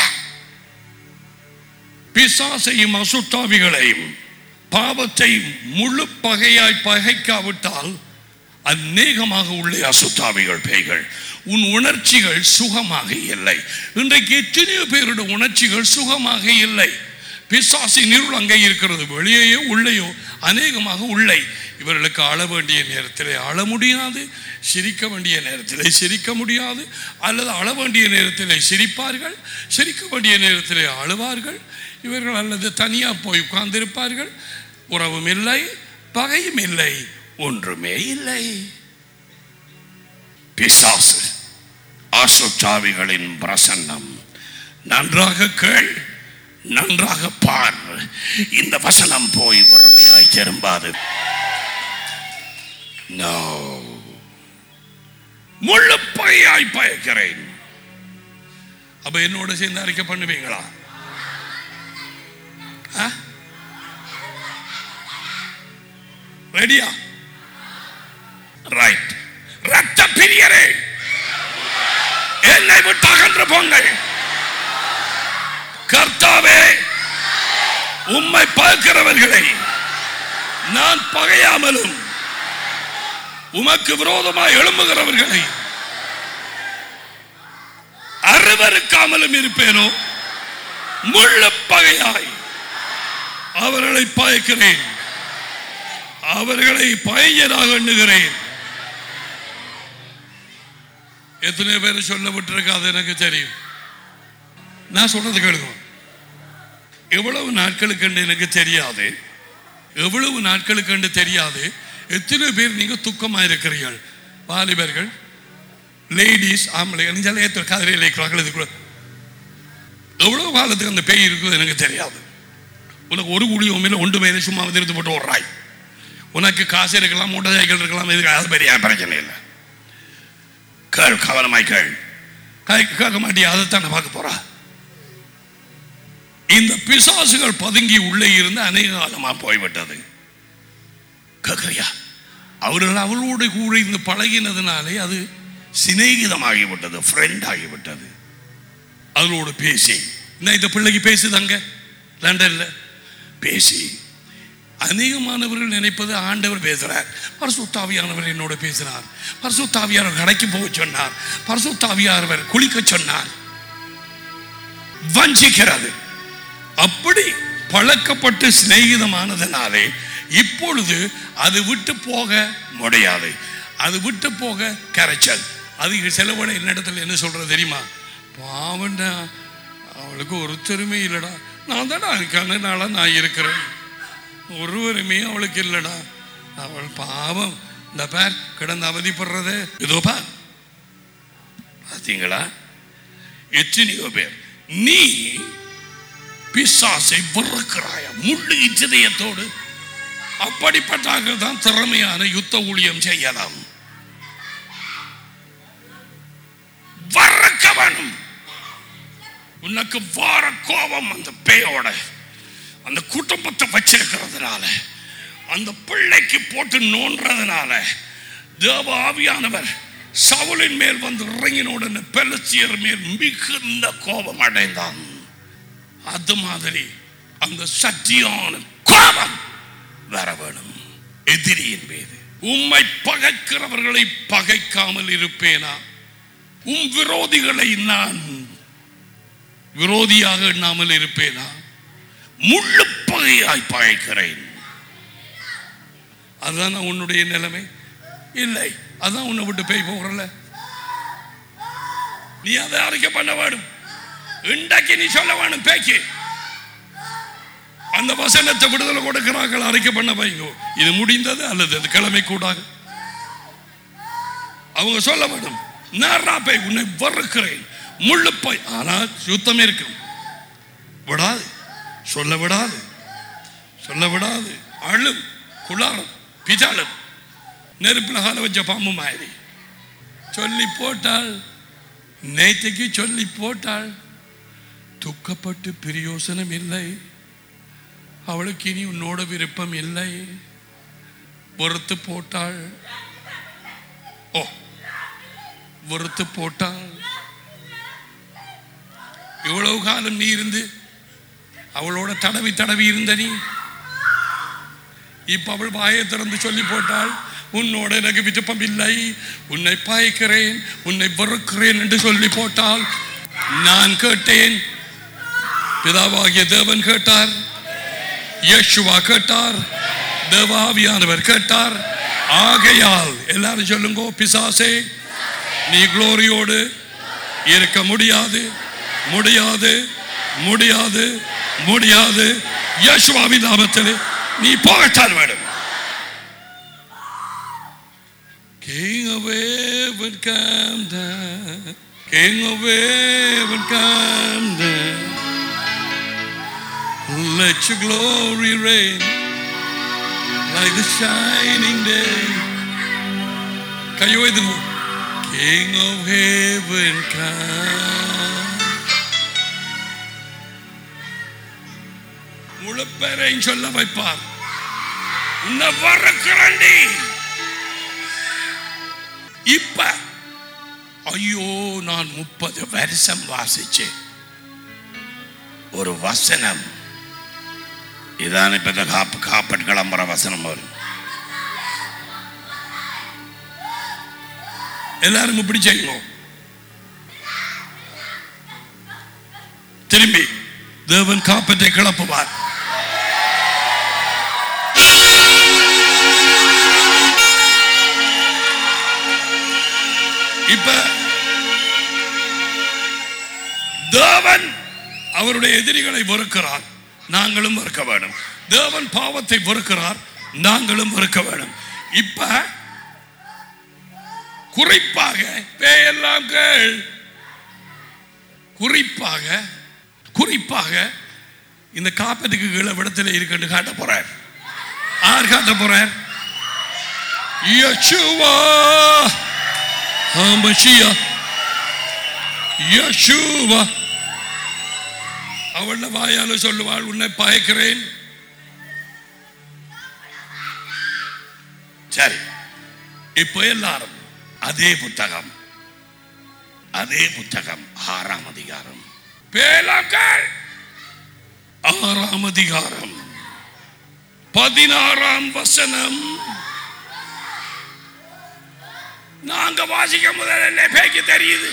பிசாசையும் அசுத்தாவிகளையும் பாவத்தை முழு பகையாய் பகைக்காவிட்டால் அநேகமாக உள்ளே அசுத்தாவிகள் பேய்கள் உன் உணர்ச்சிகள் சுகமாக இல்லை இன்றைக்கு எத்தனையோ பேருடைய உணர்ச்சிகள் சுகமாக இல்லை பிசாசின் இருள் அங்கே இருக்கிறது வெளியேயோ உள்ளேயோ அநேகமாக உள்ளே இவர்களுக்கு அழ வேண்டிய நேரத்தில் அழ முடியாது சிரிக்க வேண்டிய நேரத்தில் சிரிக்க முடியாது அல்லது அழ வேண்டிய நேரத்தில் சிரிப்பார்கள் சிரிக்க வேண்டிய நேரத்தில் அழுவார்கள் இவர்கள் அல்லது தனியாக போய் உட்கார்ந்திருப்பார்கள் உறவும் இல்லை பகையும் இல்லை ஒன்றுமே இல்லை பிசாசு ஆசுச்சாவிகளின் பிரசன்னம் நன்றாக கேள் நன்றாக பார் இந்த வசனம் போய் வறுமையாய் திரும்பாது No. முள்ளு பகையாய் பயக்கிறேன் அப்ப என்னோட சேர்ந்து அறிக்கை பண்ணுவீங்களா ரெடியா ரைட் ரத்த பிரியரே என்னை விட்டு அகன்று போங்கள் கர்த்தாவே உம்மை பார்க்கிறவர்களை நான் பகையாமலும் உமக்கு விரோதமாய் எழும்புகிறவர்களை அருவருக்காமலும் இருப்பேனோ முள்ள பகையாய் அவர்களை பயக்கிறேன் அவர்களை பயஞ்சராக எண்ணுகிறேன் எத்தனை பேர் சொல்ல விட்டுருக்காது எனக்கு தெரியும் நான் சொல்றது கேளுங்க எவ்வளவு நாட்களுக்கு எனக்கு தெரியாது எவ்வளவு நாட்களுக்கு தெரியாது எத்தனை பேர் நீங்க துக்கமா இருக்கிறீர்கள் வாலிபர்கள் லேடிஸ் ஆம்பளை நெஞ்சால ஏற்ற கதிரையில் இருக்கிறார்கள் இதுக்குள்ள எவ்வளவு காலத்துக்கு அந்த பேய் இருக்குது எனக்கு தெரியாது உனக்கு ஒரு குழியும் இல்லை ஒன்று மேலே சும்மா வந்து இருந்து போட்டு ஓடுறாய் உனக்கு காசு இருக்கலாம் மோட்டார் சைக்கிள் இருக்கலாம் இது அது பெரிய பிரச்சனை இல்லை கேள் கவனமாய் கேள் கை- கேட்க மாட்டியா அதைத்தான் நான் பார்க்க போறா இந்த பிசாசுகள் பதுங்கி உள்ளே இருந்து அநேக காலமா போய்விட்டது கேட்கறியா அவர்கள் அவளோடு கூட இருந்து பழகினதுனாலே அது சிநேகிதமாகிவிட்டது ஃப்ரெண்ட் ஆகிவிட்டது அவளோடு பேசி என்ன இந்த பிள்ளைக்கு பேசுதாங்க லண்டன்ல பேசி அநேகமானவர்கள் நினைப்பது ஆண்டவர் பேசுறார் பரசுத்தாவியானவர் என்னோட பேசினார் பரசுத்தாவியானவர் கடைக்கு போக சொன்னார் பரசுத்தாவியானவர் குளிக்க சொன்னார் வஞ்சிக்கிறது அப்படி பழக்கப்பட்டு சிநேகிதமானதுனாலே இப்பொழுது அது விட்டு போக முடியாது அது விட்டு போக கரைச்சல் அது செலவட என்னிடத்துல என்ன சொல்றது தெரியுமா பாவண்டா அவளுக்கு ஒருத்தருமே இல்லடா நான் தானா கண்ணனால நான் இருக்கிறேன் ஒருவருமே அவளுக்கு இல்லடா அவள் பாவம் இந்த பேர் கிடந்து அவதிப்படுறது இதோ பார் பார்த்தீங்களா எத்தனையோ பேர் நீ பிசாசை வெறுக்கிறாய முள்ளு இச்சதயத்தோடு அப்படிப்பட்டார்கள் தான் திறமையான யுத்த ஊழியம் செய்யலாம் வறக்க வேணும் உனக்கு வார கோபம் அந்த பேயோட அந்த குடும்பத்தை வச்சிருக்கிறதுனால அந்த பிள்ளைக்கு போட்டு நோன்றதுனால தேவ ஆவியானவர் சவுலின் மேல் வந்து இறங்கின உடனே பெலஸ்தியர் மேல் மிகுந்த கோபம் அடைந்தான் அது மாதிரி அந்த சத்தியான கோபம் வர வேணும் எதிரியின் மீது உம்மை பகைக்கிறவர்களை பகைக்காமல் இருப்பேனா உம் விரோதிகளை நான் விரோதியாக எண்ணாமல் இருப்பேனா முள்ளு பகையாய் பகைக்கிறேன் அதுதான் உன்னுடைய நிலைமை இல்லை அதான் உன்னை விட்டு பேய் போகிறல நீ அதை அறிக்கை பண்ண வேணும் இன்றைக்கு நீ சொல்ல வேணும் பேய்க்கு அந்த வசனத்தை விடுதலை கொடுக்கிறார்கள் அறிக்கை பண்ண வைங்கோ இது முடிந்தது அல்லது அது கிழமை கூடாது அவங்க சொல்ல வேணும் நான் பேய் உன்னை வறுக்கிறேன் முள்ளுப்பை ஆனால் சுத்தம் இருக்கும் விடாது சொல்ல விடாது சொல்ல விடாது அழும் குளாரம் பிதாளும் நெருப்பில் கால வச்ச பாம்பு மாதிரி சொல்லி போட்டாள் நேற்றைக்கு சொல்லி போட்டாள் துக்கப்பட்டு பிரயோசனம் இல்லை அவளுக்கு இனி உன்னோட விருப்பம் இல்லை வெறுத்து போட்டாள் ஓ வெறுத்து போட்டாள் இவ்வளவு காலம் நீ இருந்து அவளோட தடவி தடவி இருந்த நீ இப்ப அவள் வாயை திறந்து சொல்லி போட்டாள் உன்னோட எனக்கு விருப்பம் இல்லை உன்னை பாய்க்கிறேன் உன்னை வெறுக்கிறேன் என்று சொல்லி போட்டால் நான் கேட்டேன் பிதாவாகிய தேவன் கேட்டார் இயேசுவா கேட்டார் தேவாவியானவர் கேட்டார் ஆகையால் எல்லாரும் சொல்லுங்க பிசாசே நீ குளோரியோடு இருக்க முடியாது முடியாது முடியாது முடியாது யேசுவாவின் நாமத்திலே நீ போகத்தான் வேண்டும் King of heaven come down King of heaven come down Let your glory reign like the shining day கையை உயர்த்துங்க. King of heaven come முழு பேரையும் சொல்ல வைப்பார் உன்னை வரக்கிறண்டி இப்ப ஐயோ நான் முப்பது வருஷம் வாசிச்சேன் ஒரு வசனம் இதான் இப்ப இந்த காப்பு காப்பட் கிளம்புற வசனம் வரும் எல்லாரும் இப்படி செய்யணும் திரும்பி தேவன் காப்பத்தை கிளப்புவார் இப்ப தேவன் அவருடைய எதிரிகளை வெறுக்கிறார் நாங்களும் வெறுக்க வேண்டும் தேவன் பாவத்தை வெறுக்கிறார் நாங்களும் வெறுக்க வேண்டும் இப்ப குறிப்பாக பேயெல்லாம் கேள் குறிப்பாக குறிப்பாக இந்த காப்பத்துக்கு கீழே விடத்தில் இருக்குன்னு காட்ட போறார் யார் காட்ட போறார் யெஷுவா மஷியா யெஷுவா அவள வாயால சொல்லுவாள் உன்னை பயக்கிறேன் சரி இப்போ எல்லாரும் அதே புத்தகம் அதே புத்தகம் ஆறாம் அதிகாரம் பேலாக்கள் ஆறாம் அதிகாரம் பதினாறாம் வசனம் நாங்க வாசிக்க முதல்ல பேய்க்கு தெரியுது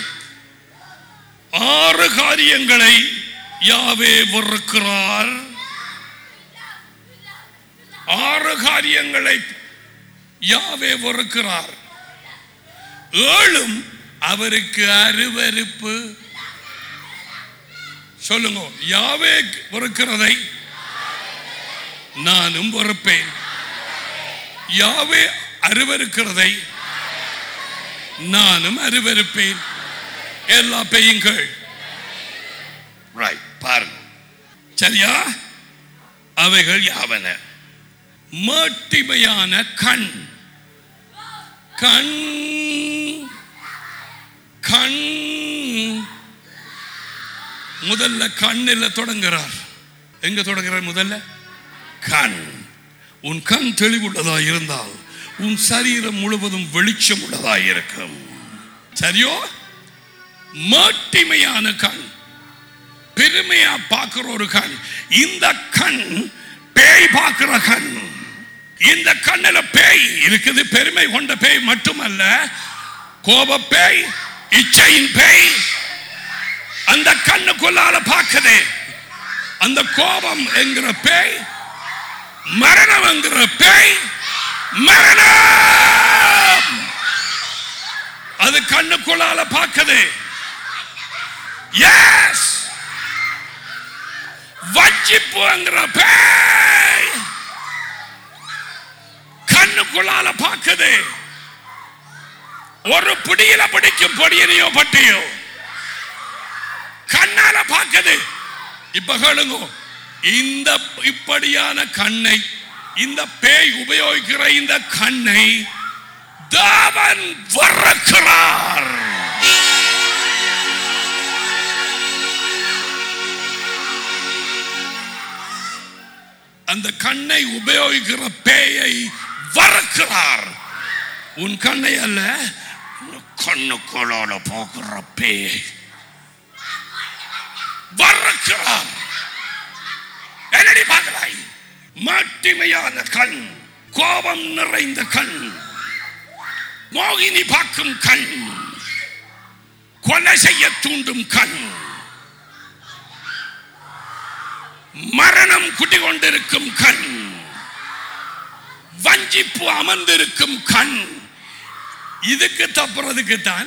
ஆறு காரியங்களை யாவே வெறுக்கிறார் ஆறு காரியங்களை யாவே வெறுக்கிறார் ஏழும் அவருக்கு அருவருப்பு சொல்லுங்க யாவே வெறுக்கிறதை நானும் வெறுப்பேன் யாவே அருவருக்கிறதை நானும் அருவருப்பேன் எல்லா பெய்யுங்கள் ரைட் பாருங்க சரியா அவைகள் யாவன மேட்டிமையான கண் கண் கண் முதல்ல கண்ணில் தொடங்குறார் எங்க தொடங்குறார் முதல்ல கண் உன் கண் தெளிவுள்ளதா இருந்தால் உன் சரீரம் முழுவதும் வெளிச்சம் உள்ளதா இருக்கும் சரியோ மாட்டிமையான கண் பெருமையா பார்க்கிற ஒரு கண் இந்த கண் பேய் பார்க்கிற கண் இந்த கண்ணில பேய் இருக்குது பெருமை கொண்ட பேய் மட்டுமல்ல கோப பேய் இச்சையின் பேய் அந்த கண்ணுக்குள்ளால பார்க்குது அந்த கோபம் என்கிற பேய் மரணம் என்கிற பேய் மரணம் அது கண்ணுக்குள்ளால பார்க்குது எஸ் வஞ்சிப்புங்கிற பேய் கண்ணுக்குள்ளால பார்க்குது ஒரு பிடியில பிடிக்கும் பொடியனையோ பட்டியோ கண்ணால பார்க்குது இப்ப கேளுங்க இந்த இப்படியான கண்ணை இந்த பேய் உபயோகிக்கிற இந்த கண்ணை தேவன் வரக்கிறார் அந்த கண்ணை உபயோகிக்கிற பேயை வரக்கிறார் உன் கண்ணை அல்ல கண்ணுக்குள்ளோட போக்குற பேய் வரக்கிறார் என்னடி பார்க்கிறாய் மாட்டிமையான கண் கோபம் நிறைந்த கண் மோகினி பார்க்கும் கண் கொலை செய்ய தூண்டும் கண் மரணம் குடிகொண்டிருக்கும் கண் வஞ்சிப்பு அமர்ந்திருக்கும் கண் இதுக்கு தப்புறதுக்கு தான்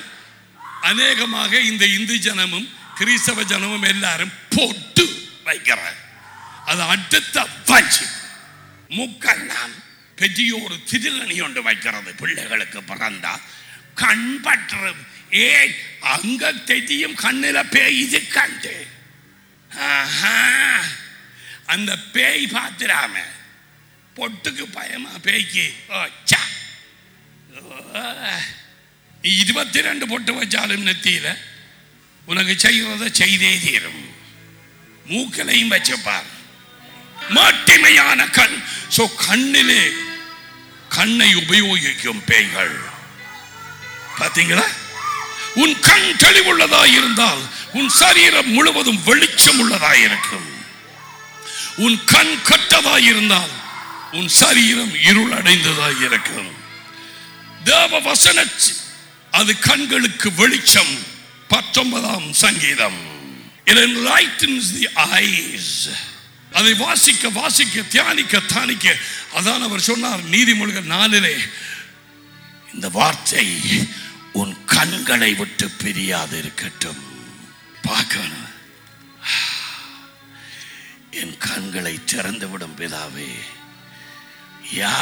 அநேகமாக இந்த இந்து ஜனமும் கிறிஸ்தவ ஜனமும் எல்லாரும் போட்டு வைக்கிறார் அது அடுத்த வச்சு முக்கண்ணான் பெரிய ஒரு திருநணி ஒன்று வைக்கிறது பிள்ளைகளுக்கு பிறந்தா கண் பற்றும் ஏ அங்க தெரியும் கண்ணில பேய் இது கண்டு ஆஹா. அந்த பேய் பார்த்துடாம பொட்டுக்கு பயமா பேய்க்கு ஓ, ச்சா. ஓ. நீ இருபத்தி ரெண்டு பொட்டு வச்சாலும் நெத்தியில உனக்கு செய்கிறத செய்தே தீரும் மூக்களையும் வச்சுப்பார் மாட்டிமையான கண் சோ கண்ணிலே கண்ணை உபயோகிக்கும் பேய்கள் பாத்தீங்களா உன் கண் தெளிவுள்ளதா இருந்தால் உன் சரீரம் முழுவதும் வெளிச்சம் உள்ளதா இருக்கும் உன் கண் கட்டதா இருந்தால் உன் சரீரம் இருள் அடைந்ததா இருக்கும் தேவ வசன அது கண்களுக்கு வெளிச்சம் பத்தொன்பதாம் சங்கீதம் It enlightens the eyes. அதை வாசிக்க வாசிக்க தியானிக்க தானிக்க அதான் அவர் சொன்னார் நீதிமொழிகள் நாளிலே இந்த வார்த்தை உன் கண்களை விட்டு பிரியாது இருக்கட்டும் பார்க்கணும் என் கண்களை திறந்து விடும் பிதாவே யா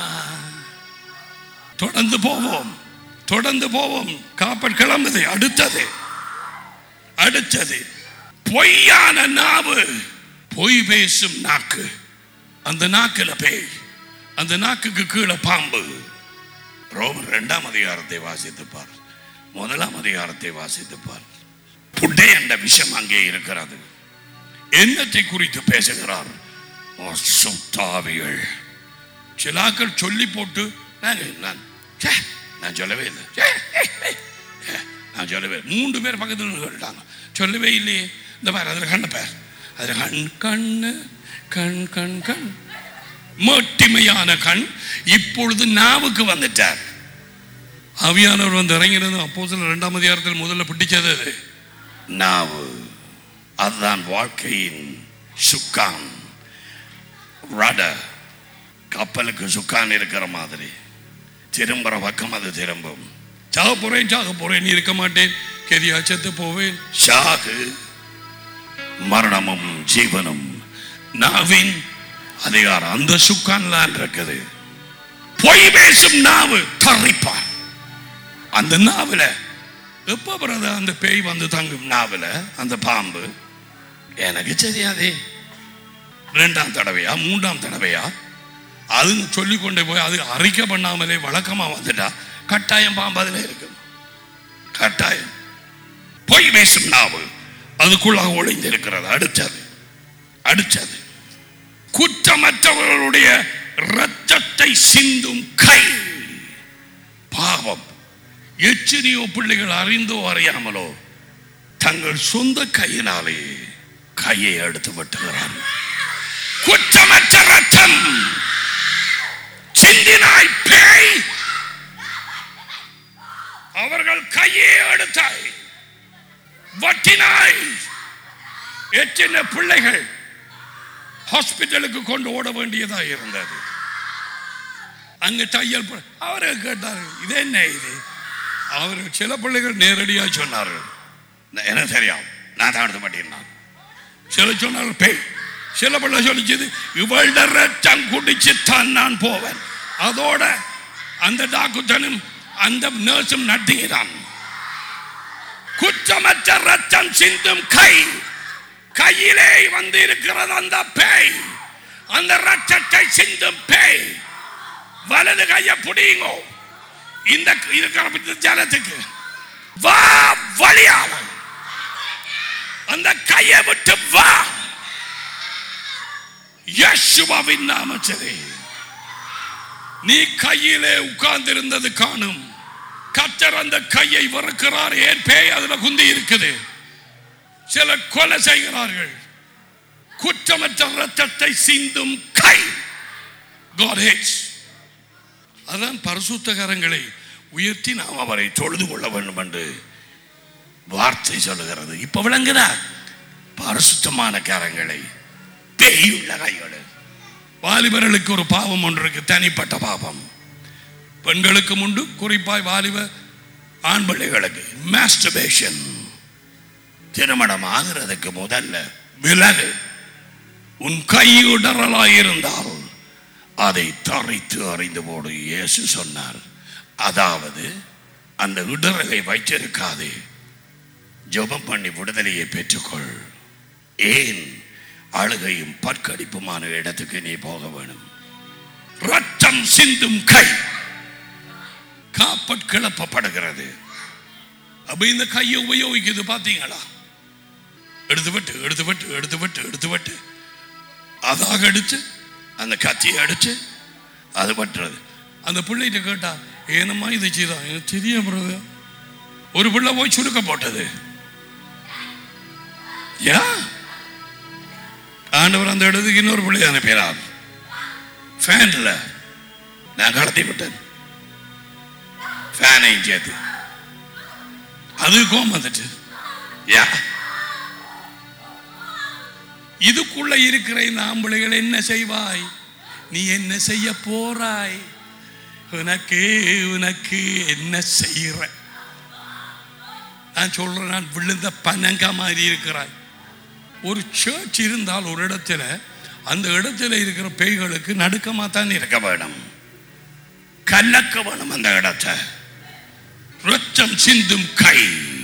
தொடர்ந்து போவோம் தொடர்ந்து போவோம் காப்பட் கிளம்புது அடுத்தது அடுத்தது பொய்யான நாவு பொய் பேசும் நாக்கு அந்த நாக்குல பேய் அந்த நாக்குக்கு கீழே பாம்பு ரோமர் இரண்டாம் அதிகாரத்தை வாசித்துப்பார் முதலாம் அதிகாரத்தை வாசித்துப்பார் புட்டை என்ற விஷம் அங்கே இருக்கிறது என்னத்தை குறித்து பேசுகிறார் சுத்தாவிகள் சிலாக்கள் சொல்லி போட்டு நான் நான் ச்சே, நான் சொல்லவே இல்லை ச்சே, ஏ, ஏ, ஏ, நான் சொல்லவே இல்லை. மூன்று பேர் பக்கத்தில் நின்னு கேட்டாங்க சொல்லவே இல்லையே இந்த பாரு அதில் கண்ண பேர் அதில் கண் கண்ணு கண் கண் கண் மோட்டிமையான கண் இப்பொழுது நாவுக்கு வந்துட்டார் ஆவியானவர் வந்து இறங்கினது அப்போ சில ரெண்டாம் அதிகாரத்தில் முதல்ல பிடிச்சது அது நாவு அதுதான் வாழ்க்கையின் சுக்கான் ரடர் கப்பலுக்கு சுக்கான் இருக்கிற மாதிரி திரும்புற பக்கம் அது திரும்பும் சாக போறேன் சாக போறேன் இருக்க மாட்டேன் கெதியா செத்து போவேன் சாகு மரணமும் ஜீவனும் நாவின் அதிகாரம் அந்த சுக்கான்லாம் இருக்குது பொய் பேசும் நாவு தரிப்பான் அந்த நாவுல எப்ப பிறகு அந்த பேய் வந்து தங்கும் நாவுல அந்த பாம்பு எனக்கு தெரியாதே ரெண்டாம் தடவையா மூன்றாம் தடவையா அது சொல்லி கொண்டே போய் அது அறிக்கை பண்ணாமலே வழக்கமா வந்துட்டா கட்டாயம் பாம்பு அதுல இருக்கு கட்டாயம் பொய் பேசும் நாவு அதுக்குள்ளாக ஒளிந்து இருக்கிறது அடுத்தது அடுத்தது குற்றமற்றவர்களுடைய இரத்தத்தை சிந்தும் கை பாவம் எத்தனையோ பிள்ளைகள் அறிந்தோ அறியாமலோ தங்கள் சொந்த கையினாலே கையை எடுத்து வெட்டுகிறார்கள் குற்றமற்ற ரத்தம் சிந்தினாய் பேய் அவர்கள் கையை எடுத்தாய் வட்டினாய் எத்தனை பிள்ளைகள் ஹாஸ்பிட்டலுக்கு கொண்டு ஓட வேண்டியதா இருந்தது அங்க தையல் ப- அவரை கேட்டாரு இது என்ன இது அவர் சில பிள்ளைகள் நேரடியா சொன்னார்கள் "நான் எனக்கு தெரியும் நான் தான் எடுத்து மாட்டேன் சில சொன்னார்கள் பேய் சில பிள்ளை சொல்லிச்சது இவள்ட ரத்தம் குடிச்சு தான் நான் போவேன் அதோட அந்த டாக்குத்தனும் அந்த நர்ஸும் நட்டுகிறான் குற்றமற்ற ரத்தம் சிந்தும் கை கையிலே வந்து இருக்கிறது அந்த பேய் அந்த ரத்தத்தை சிந்தும் பேய் வலது கையை புடியுங்கோ இந்த இருக்கிற இந்த ஜலத்துக்கு வா வழியால அந்த கையை விட்டு வா யேசுவாவின் நாமத்திலே நீ கையிலே உட்கார்ந்திருந்தது காணும் கத்தர் அந்த கையை வெறுக்கிறார் ஏன் பேய் அதுல குந்தி இருக்குது சில கொலை செய்கிறார்கள் குற்றமற்ற ரத்தத்தை சிந்தும் கை God hates. அதான் பரிசுத்த கரங்களை உயர்த்தி நாம் அவரை தொழுது கொள்ள வேண்டும் என்று வார்த்தை சொல்லுகிறது இப்ப விளங்குதா பரிசுத்தமான கரங்களை பேயுள்ள கைகள் வாலிபர்களுக்கு ஒரு பாவம் ஒன்று இருக்கு தனிப்பட்ட பாவம் பெண்களுக்கும் உண்டு குறிப்பாய் வாலிப ஆண் பிள்ளைகளுக்கு மாஸ்டர்பேஷன் திருமணம் ஆகிறதுக்கு முதல்ல விலகு உன் கை இடறலாயிருந்தால் அதை தரைத்து அறிந்து போடு இயேசு சொன்னார் அதாவது அந்த இடரலை வைத்திருக்காதே ஜெபம் பண்ணி விடுதலையை பெற்றுக்கொள் ஏன் அழுகையும் பற்கடிப்புமான இடத்துக்கு நீ போக வேணும் ரத்தம் சிந்தும் கை காப்பட் கிளப்பப்படுகிறது அப்ப இந்த கையை உபயோகிக்குது பாத்தீங்களா எடுத்து விட்டு எடுத்து விட்டு எடுத்து விட்டு எடுத்து விட்டு அதாக அடிச்சு அந்த கத்தியை அடிச்சு அது பட்டுறது அந்த பிள்ளைகிட்ட கேட்டா ஏனம்மா இதை செய்தான் எனக்கு தெரியும் பிரதர் ஒரு பிள்ளை போய் சுருக்க போட்டது யா ஆண்டவர் அந்த இடத்துக்கு இன்னொரு பிள்ளை அனுப்பினார் ஃபேன்ல நான் கடத்தி விட்டேன் ஃபேனையும் சேர்த்து அது கோம் வந்துட்டு யா இதுக்குள்ள இருக்கிற இந்த ஆம்பளைகள் என்ன செய்வாய் நீ என்ன செய்ய போறாய் உனக்கு உனக்கு என்ன செய்யற நான் சொல்றேன் நான் விழுந்த பனங்க மாதிரி இருக்கிறாய் ஒரு சர்ச் இருந்தால் ஒரு இடத்துல அந்த இடத்துல இருக்கிற பேய்களுக்கு நடுக்கமா தான் இருக்க வேணும் கலக்க வேணும் அந்த இடத்தை ரத்தம் சிந்தும் கை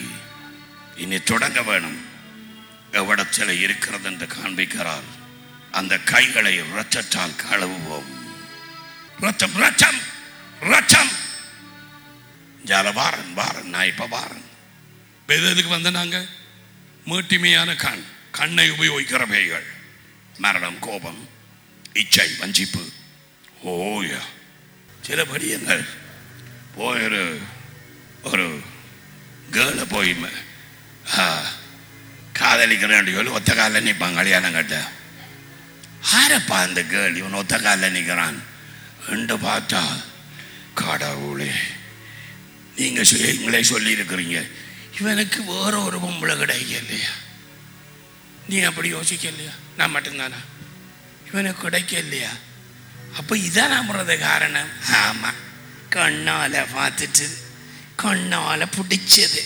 இனி தொடங்க வேணும் எவ்விடத்தில் இருக்கிறது என்று காண்பிக்கிறார் அந்த கைகளை ரத்தத்தால் கழுவுவோம் ரத்தம் ரத்தம் ரத்தம் ஜால வாரன் வாரன் நான் இப்ப வாரன் எதுக்கு வந்த நாங்க மேட்டிமையான கண் கண்ணை உபயோகிக்கிற பேய்கள் மரணம் கோபம் இச்சை வஞ்சிப்பு ஓயா சில படியங்கள் போய் ஒரு ஒரு கேர்ளை போய் ம- ஆ, காதலிக்கிறேன் சொல்லி ஒத்த காலில் நிற்பான் கல்யாணம் கட்ட ஆரப்பா அந்த கேர்ள் இவன் ஒத்த காலில் நிற்கிறான் என்று பார்த்தா கடவுளே நீங்க சொ- நீங்களே சொல்லி இருக்கிறீங்க இவனுக்கு வேற ஒரு பொம்பளை கிடைக்க இல்லையா நீ அப்படி யோசிக்கலையா நான் மட்டும்தானா இவனுக்கு கிடைக்க இல்லையா அப்போ இதான் நம்புறது காரணம் ஆமா கண்ணால பார்த்துட்டு கண்ணால பிடிச்சது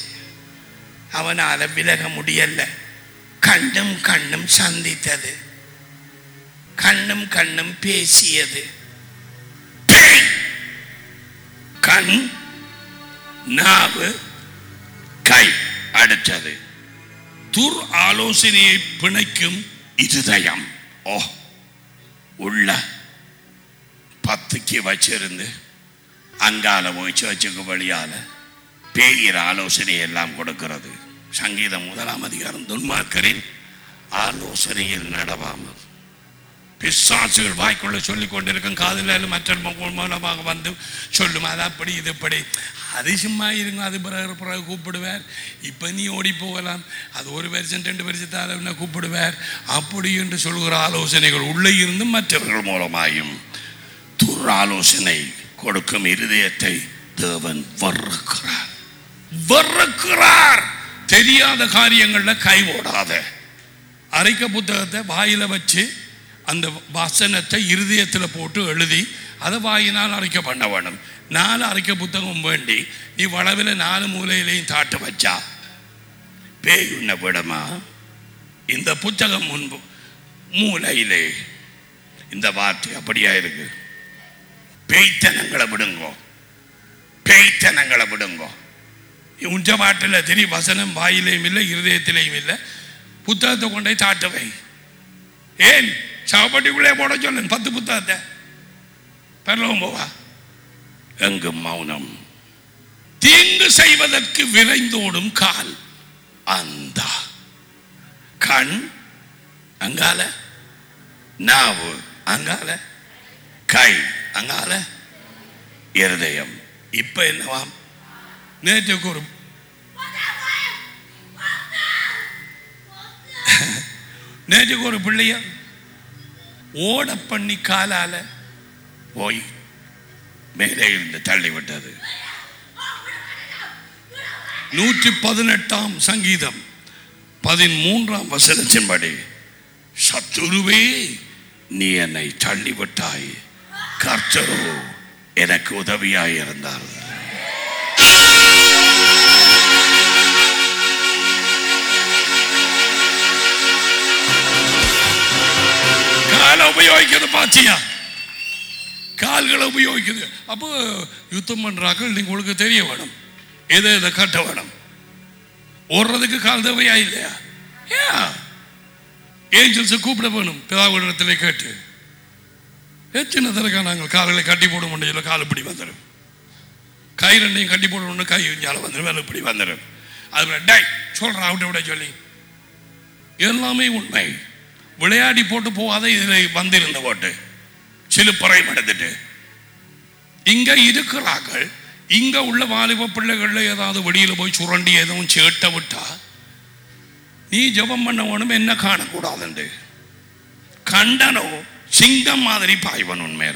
அவனால விலக முடியல கண்ணும் கண்ணும் சந்தித்தது கண்ணும் கண்ணும் பேசியது பேய். கண் நாவு கை அடுத்தது துர் ஆலோசனையை பிணைக்கும் இருதயம் ஓ உள்ள பத்துக்கு வச்சிருந்து அங்கால போய் சர்ச்சுக்கு வழியால பேயிற ஆலோசனை எல்லாம் கொடுக்கிறது சங்கீதம் முதலாம் அதிகாரம் துன்மார்க்கரின் ஆலோசனையில் நடவாமல் பிசாசுகள் வாய்க்குள்ள சொல்லிக் கொண்டிருக்கும் காதில் மற்ற மு- மூலமாக வந்து சொல்லும் அது அப்படி இது இப்படி அது சும்மா இருங்க அது பிறகு பிறகு கூப்பிடுவார் இப்போ நீ ஓடி போகலாம் அது ஒரு வருஷம் ரெண்டு வருஷத்தால் என்ன கூப்பிடுவார் அப்படி என்று சொல்கிற ஆலோசனைகள் உள்ளே இருந்தும் மற்றவர்கள் மூலமாயும் துர் ஆலோசனை கொடுக்கும் இருதயத்தை தேவன் வறுக்கிறார் வறுக்கிறார் தெரியாத காரியங்கள்ல கை ஓடாத அரைக்க புத்தகத்தை வாயில வச்சு அந்த வசனத்தை இருதயத்தில் போட்டு எழுதி அதை வாயினால் அரைக்க பண்ண வேணும் நாலு அரைக்க புத்தகம் வேண்டி நீ வளவில் நாலு மூலையிலையும் தாட்டு வச்சா பேய் உன்னை விடமா இந்த புத்தகம் முன்பு மூலையிலே இந்த வார்த்தை அப்படியா இருக்கு பேய்த்தனங்களை விடுங்கோ பேய்த்தனங்களை விடுங்கோ உஞ்ச பாட்டில் தெரிய வசனம் வாயிலையும் இல்லை இருதயத்திலையும் இல்லை புத்தகத்தை கொண்டே தாட்டுவை ஏன் சவப்பட்டிக்குள்ளே போட சொல்லு பத்து புத்தகத்தை பெறவும் போவா எங்கு மௌனம் தீங்கு செய்வதற்கு விரைந்தோடும் கால் அந்த கண் அங்கால நாவு அங்கால கை அங்கால இருதயம் இப்ப என்னவாம் நேற்றுக்கு ஒரு நேற்றுக்கு ஒரு பிள்ளைய ஓட பண்ணி காலால போய் மேலே இருந்து தள்ளி விட்டது நூற்றி பதினெட்டாம் சங்கீதம் பதிமூன்றாம் வசனத்தின்படி சத்துருவே நீ என்னை தள்ளிவிட்டாய் கர்த்தரோ எனக்கு உதவியாய் இருந்தார் உபயோகிக்கிறது பாத்தியா கால்களை உபயோகிக்குது அப்போ யுத்தம் பண்றாக்கள் நீங்க உங்களுக்கு தெரிய வேணும் எதை எதை கட்ட வேணும் ஓடுறதுக்கு கால் தேவையா இல்லையா ஏஞ்சல்ஸை கூப்பிட வேணும் பிதாவிடத்திலே கேட்டு எத்தனை தரக்கா நாங்கள் கால்களை கட்டி போட முடியல கால் இப்படி வந்துடும் கை ரெண்டையும் கட்டி போடணும்னு கை இஞ்சால வந்துடும் வேலை இப்படி வந்துடும் அது டை சொல்கிறேன் அவட்ட விட சொல்லி எல்லாமே உண்மை விளையாடி போட்டு போகாத இதில் வந்திருந்த போட்டு சிலுப்பறை மடந்துட்டு இங்க இருக்கிறார்கள் இங்க உள்ள வாலிப பிள்ளைகள்ல ஏதாவது வெளியில போய் சுரண்டி எதுவும் சேட்ட விட்டா நீ ஜெபம் பண்ண வேணும் என்ன காணக்கூடாதுண்டு கண்டனோ சிங்கம் மாதிரி பாய்வன் உண்மையில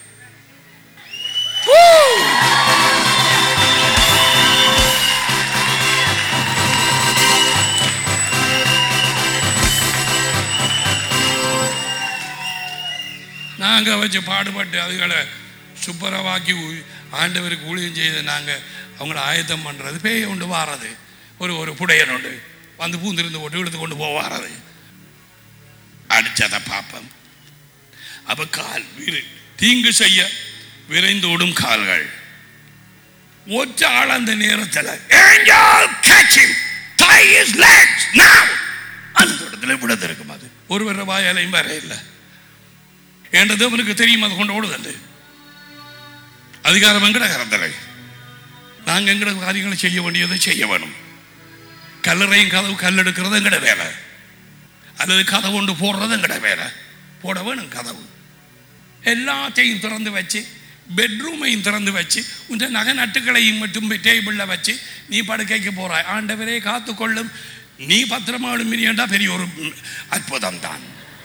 நாங்க வச்சு பாடுபட்டு அதுகளை சுப்பரவாக்கி ஊ- ஆண்டவருக்கு ஊழியம் செய்து நாங்க அவங்கள ஆயத்தம் பண்றது பேய் உண்டு வாரது ஒரு ஒரு புடையன் உண்டு வந்து பூந்திருந்து போட்டு இழுத்து கொண்டு போக வாரது அடிச்சதை பார்ப்போம் அப்ப கால் விரு தீங்கு செய்ய விரைந்தோடும் கால்கள் ஒற்ற ஆள் அந்த நேரத்தில் Angel, catch him! Tie his legs now! அந்த இடத்துல விடது இருக்கும் அது ஒருவர் வாயாலையும் வேற இல்லை என்ற தேவனுக்கு தெரியும் அது கொண்டு ஓடுதல் அதிகாரம் எங்கட கரந்தலை நாங்கள் எங்கட காரியங்களை செய்ய வேண்டியதை செய்ய வேணும் கல்லறையும் கதவு கல் எடுக்கிறது எங்கட வேலை அல்லது கதவு கொண்டு போடுறது எங்கட வேலை போட வேணும் கதவு எல்லாத்தையும் திறந்து வச்சு பெட்ரூமையும் திறந்து வச்சு உன் நகை நட்டுக்களையும் மட்டும் டேபிளில் வச்சு நீ படுக்கைக்கு போறாய் ஆண்டவரே காத்துக்கொள்ளும் நீ பத்திரமா எழும்பினியண்டா பெரிய ஒரு அற்புதம் தான்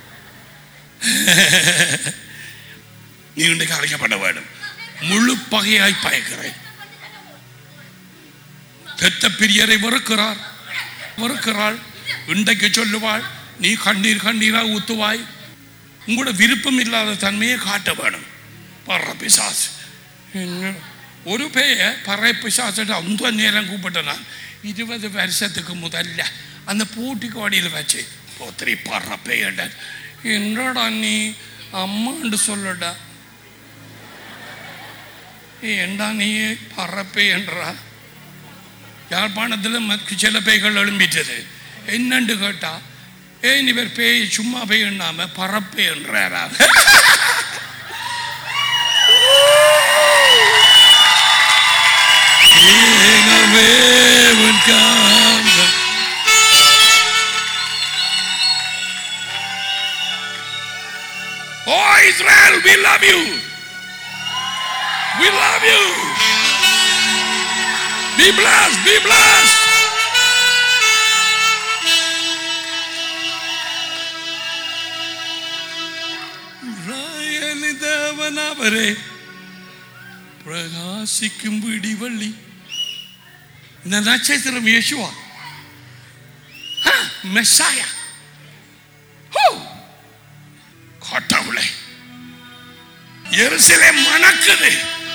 நீ இன்றைக்கு அழைக்கப்பட வேண்டும் முழு பகையாய் பயக்கிறேன் பெத்த பிரியரை வெறுக்கிறார் வெறுக்கிறாள் இன்றைக்கு சொல்லுவாள் நீ கண்ணீர் கண்ணீரா ஊத்துவாய் உங்களோட விருப்பம் இல்லாத தன்மையை காட்ட வேணும் பற பிசாசு என்ன ஒரு பேய பறை பிசாசிட்டு அந்த நேரம் கூப்பிட்டேன் நான் இருபது வருஷத்துக்கு முதல்ல அந்த பூட்டிக்கோடியில் வச்சு போத்திரி பற பேயண்ட என்னடா நீ அம்மாண்டு சொல்லடா ஏண்டா நீ பறப்பேன்றா யாழ்ப்பாணத்தில் மற்ற சில பேய்கள் எழும்பிட்டது என்னண்டு கேட்டா ஏன் இவர் பேய் சும்மா பேய் எண்ணாம பறப்பேன்றாரா ஏகவே உன் காந்தம். Oh Israel, we love you. We love you. Be blessed, be blessed. இஸ்ராயேலின் தேவன் அவரே பிரகாசிக்கும் விடிவள்ளி இந்த நட்சத்திரம் இயேசுவா மெஸ்ஸாயா கடவுளே எருசலே மணக்குது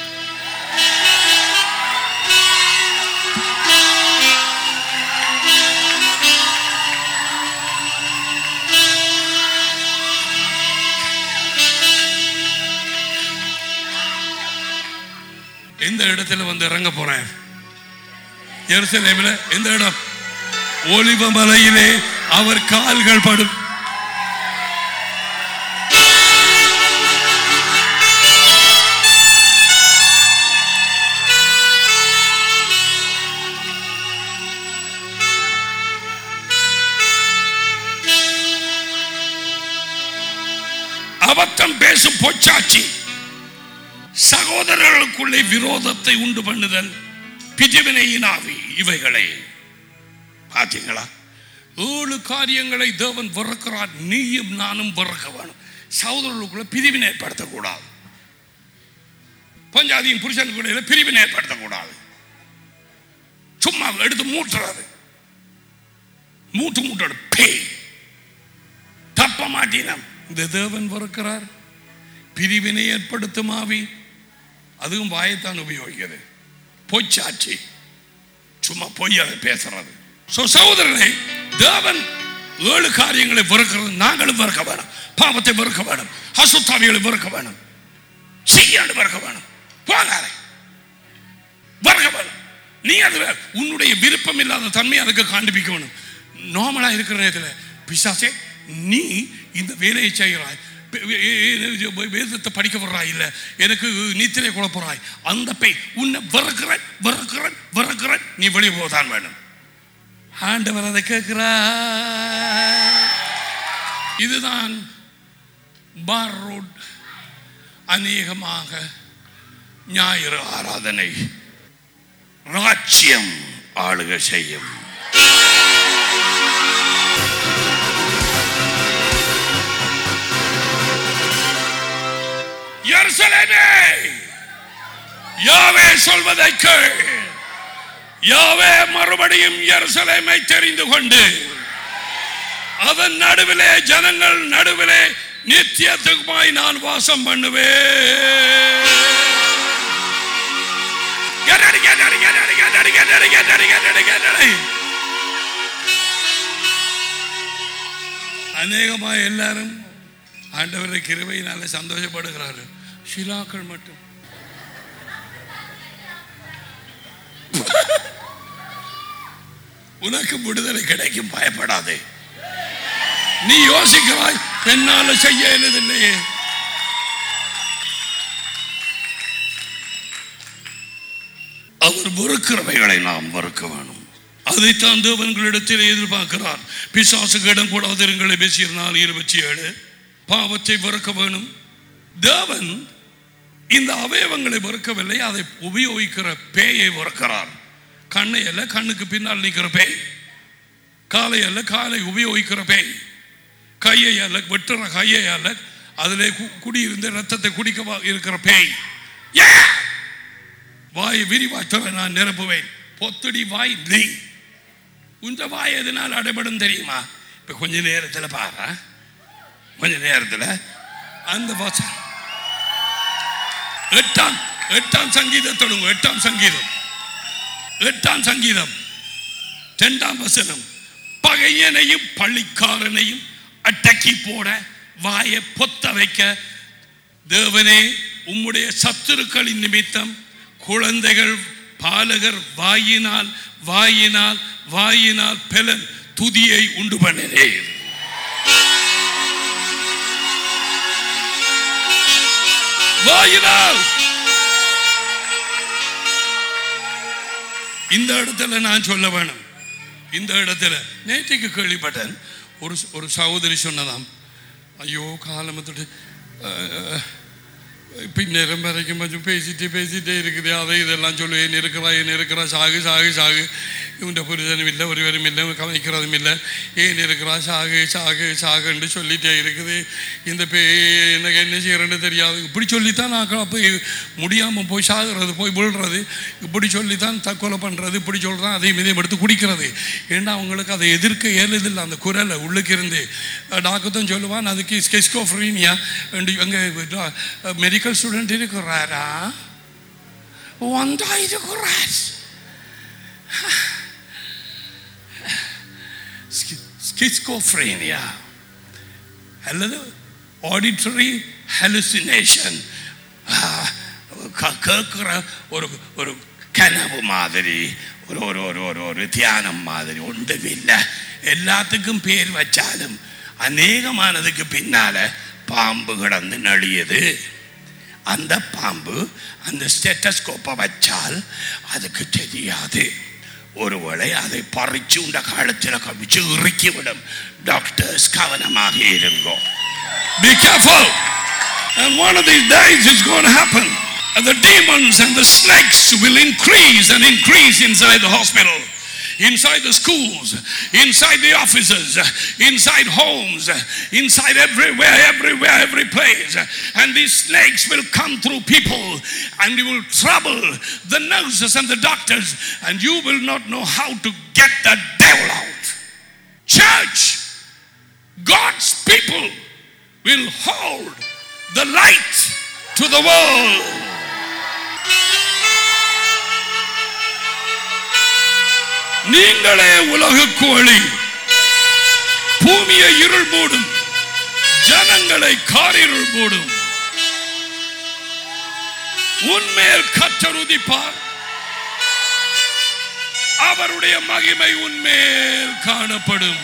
எந்த இடத்துல வந்து இறங்க போறேன் எருசலேமில் எந்த இடம் ஒலிவ மலையிலே அவர் கால்கள் படும் அபத்தம் பேசும் பொச்சாட்சி சகோதரர்களுக்குள்ளே விரோதத்தை உண்டு பண்ணுதல் பிஜவினையின் ஆவி இவைகளை பார்த்தீங்களா ஏழு காரியங்களை தேவன் வெறுக்கிறார் நீயும் நானும் வெறுக்க வேணும் சகோதரர்களுக்குள்ள பிரிவினை ஏற்படுத்தக்கூடாது பஞ்சாதியும் புருஷனுக்குள்ள பிரிவினை ஏற்படுத்தக்கூடாது சும்மா எடுத்து மூட்டுறது மூட்டு மூட்டோட பேய் தப்ப மாட்டினம் இந்த தேவன் வெறுக்கிறார் பிரிவினை ஏற்படுத்தும் ஆவி அதுவும் வாயத்தான் உபயோகிக்கிறது பொய்ச்சாட்சி சும்மா பொய் அதை பேசுறது So, சகோதரனே தேவன் ஏழு காரியங்களை வெறுக்கிறது நாங்களும் வெறுக்க வேணும் பாவத்தை வெறுக்க வேணும் அசுத்தாவிகளை வெறுக்க வேணும் செய்யாண்டு வெறுக்க வேணும் போகாதே வெறுக்க வேணும் நீ அது வே- உன்னுடைய விருப்பம் இல்லாத தன்மை அதுக்கு காண்பிக்க வேணும் நார்மலா இருக்கிற நேரத்தில் பிசாசே நீ இந்த வேலையை செய்கிறாய் வே- வே- வே- வே- வேதத்தை படிக்க வர்றாய் இல்ல எனக்கு நீத்திரை குழப்பறாய் அந்த பேய் உன்னை வெறுக்கிறேன் வெறுக்கிறேன் வெறுக்கிறேன் நீ வெளியே போதான் வேணும் ஆண்டவர் அதை கேட்கிறார் இதுதான் பார் ரோட் அநேகமாக ஞாயிறு ஆராதனை ராஜ்யம் ஆளுக செய்யும் எருசலேமே யாவே சொல்வதை கேள் யாவே மறுபடியும் எருசலேமை தெரிந்து கொண்டு அதன் நடுவிலே ஜனங்கள் நடுவிலே நித்தியத்துக்குமாய் நான் வாசம் பண்ணுவேன் கெட்டடி, கெட்டடி, கெட்டடி, கெட்டடி, கெட்டடி, கெட்டடி, கெட்டடி, கெட்டடி. அநேகமா எல்லாரும் ஆண்டவரை கிருபையினால சந்தோஷப்படுகிறார்கள் ஷிலாக்கள் மட்டும் உனக்கு விடுதலை கிடைக்கும் பயப்படாதே நீ யோசிக்கிறாய் என்னால செய்ய இயலதில்லையே அவர் வெறுக்கிறவைகளை நாம் வெறுக்க வேணும் அதைத்தான் தேவன்களிடத்தில் எதிர்பார்க்கிறார் பிசாசுக்கு இடம் கூடாதிருங்களை பேசியிருந்தால் இருபத்தி ஏழு பாவத்தை வெறுக்க வேணும் தேவன் இந்த அவயவங்களை வெறுக்கவில்லை அதை உபயோகிக்கிற பேயை வெறுக்கிறார் கண்ணை அல்ல கண்ணுக்கு பின்னால் நிற்கிற பேய் காலை அல்ல காலை உபயோகிக்கிற பேய் கையை அல்ல வெட்டுற கையை அல்ல அதிலே கு- குடியிருந்து ரத்தத்தை குடிக்க வா- இருக்கிற பேய் Yeah! வாய் விரிவாய்த்தவ நான் நிரப்புவேன் பொத்துடி வாய் நீ உந்த வாய் எதனால் அடைபடும் தெரியுமா இப்ப கொஞ்ச நேரத்தில் பாரு கொஞ்ச நேரத்தில் அந்த வாசம் எட்டாம் எட்டாம் சங்கீதம் தொடங்கும் எட்டாம் சங்கீதம் எட்டாம் சங்கீதம் இரண்டாம் வசனம் பகையனையும் பள்ளிக்காரனையும் அடக்கி போட வாயை பொத்த வைக்க தேவனே உம்முடைய சத்துருக்களின் நிமித்தம் குழந்தைகள் பாலகர் வாயினால் வாயினால் வாயினால் பெலன் துதியை உண்டு பண்ணினேன் வாயினால் இந்த இடத்துல நான் சொல்ல வேணும் இந்த இடத்துல நேற்றுக்கு கேள்விப்பட்டேன் ஒரு ஒரு சகோதரி சொன்னதாம் ஐயோ காலமத்துட்டு பின்னேரம் வரைக்கும் கொஞ்சம் பேசிட்டு பேசிட்டே இருக்குது அதை இதெல்லாம் சொல்லுவேன் இருக்கிறா ஏன் இருக்கிறா சாகு சாகு சாகு இவன் புரிதனும் இல்லை ஒருவரும் இல்லை கலைக்கிறதும் இல்லை ஏன் இருக்கிறா சாகு சாகு சாகுன்னு சொல்லிட்டே இருக்குது இந்த பே எனக்கு என்ன செய்யறேன்னு தெரியாது இப்படி சொல்லித்தான் நான் அப்போ முடியாமல் போய் சாகுறது போய் விழுறது இப்படி சொல்லித்தான் தற்கொலை பண்ணுறது இப்படி சொல்கிறான் அதையும் இதையும் எடுத்து குடிக்கிறது ஏன்னா அவங்களுக்கு அதை எதிர்க்க இயலுதில்லை அந்த குரலை உள்ளுக்கு இருந்து டாக்டர் தான் சொல்லுவான் அதுக்கு ஸ்கெஸ்கோஃப்ரீனியா அங்கே மெடிக்கல் ஸ்டூடெண்ட் இருக்கிறாரா வந்தா இருக்கிறார் ஸ்கிஸ்கோஃப்ரேனியா அல்லது ஆடிட்டரி ஹலுசினேஷன் கேட்குற ஒரு ஒரு கனவு மாதிரி ஒரு ஒரு ஒரு ஒரு ஒரு தியானம் மாதிரி ஒன்றுமில்லை எல்லாத்துக்கும் பேர் வச்சாலும் அநேகமானதுக்கு பின்னால பாம்பு கிடந்து நழியுது அந்த பாம்பு அந்த ஸ்டெட்டஸ்கோப்பை வச்சால் அதுக்கு தெரியாது ஒருவேளை அதை பறிச்சு உண்ட காலத்தில் கவிச்சு இறுக்கி விடும் டாக்டர்ஸ் கவனமாக இருங்கோ Be careful. And one of these days it's going to happen. And the demons and the snakes will increase and increase inside the hospital, inside the schools, inside the offices, inside homes, inside everywhere, everywhere, every place. And these snakes will come through people and they will trouble the nurses and the doctors, and you will not know how to get the devil out. Church, God's people will hold the light to the world. நீங்களே உலகுக்கு ஒளி பூமியை இருள் மூடும் ஜனங்களை காரிருள் மூடும் உன்மேல் கத்தர் உதிப்பார் அவருடைய மகிமை உன்மேல் காணப்படும்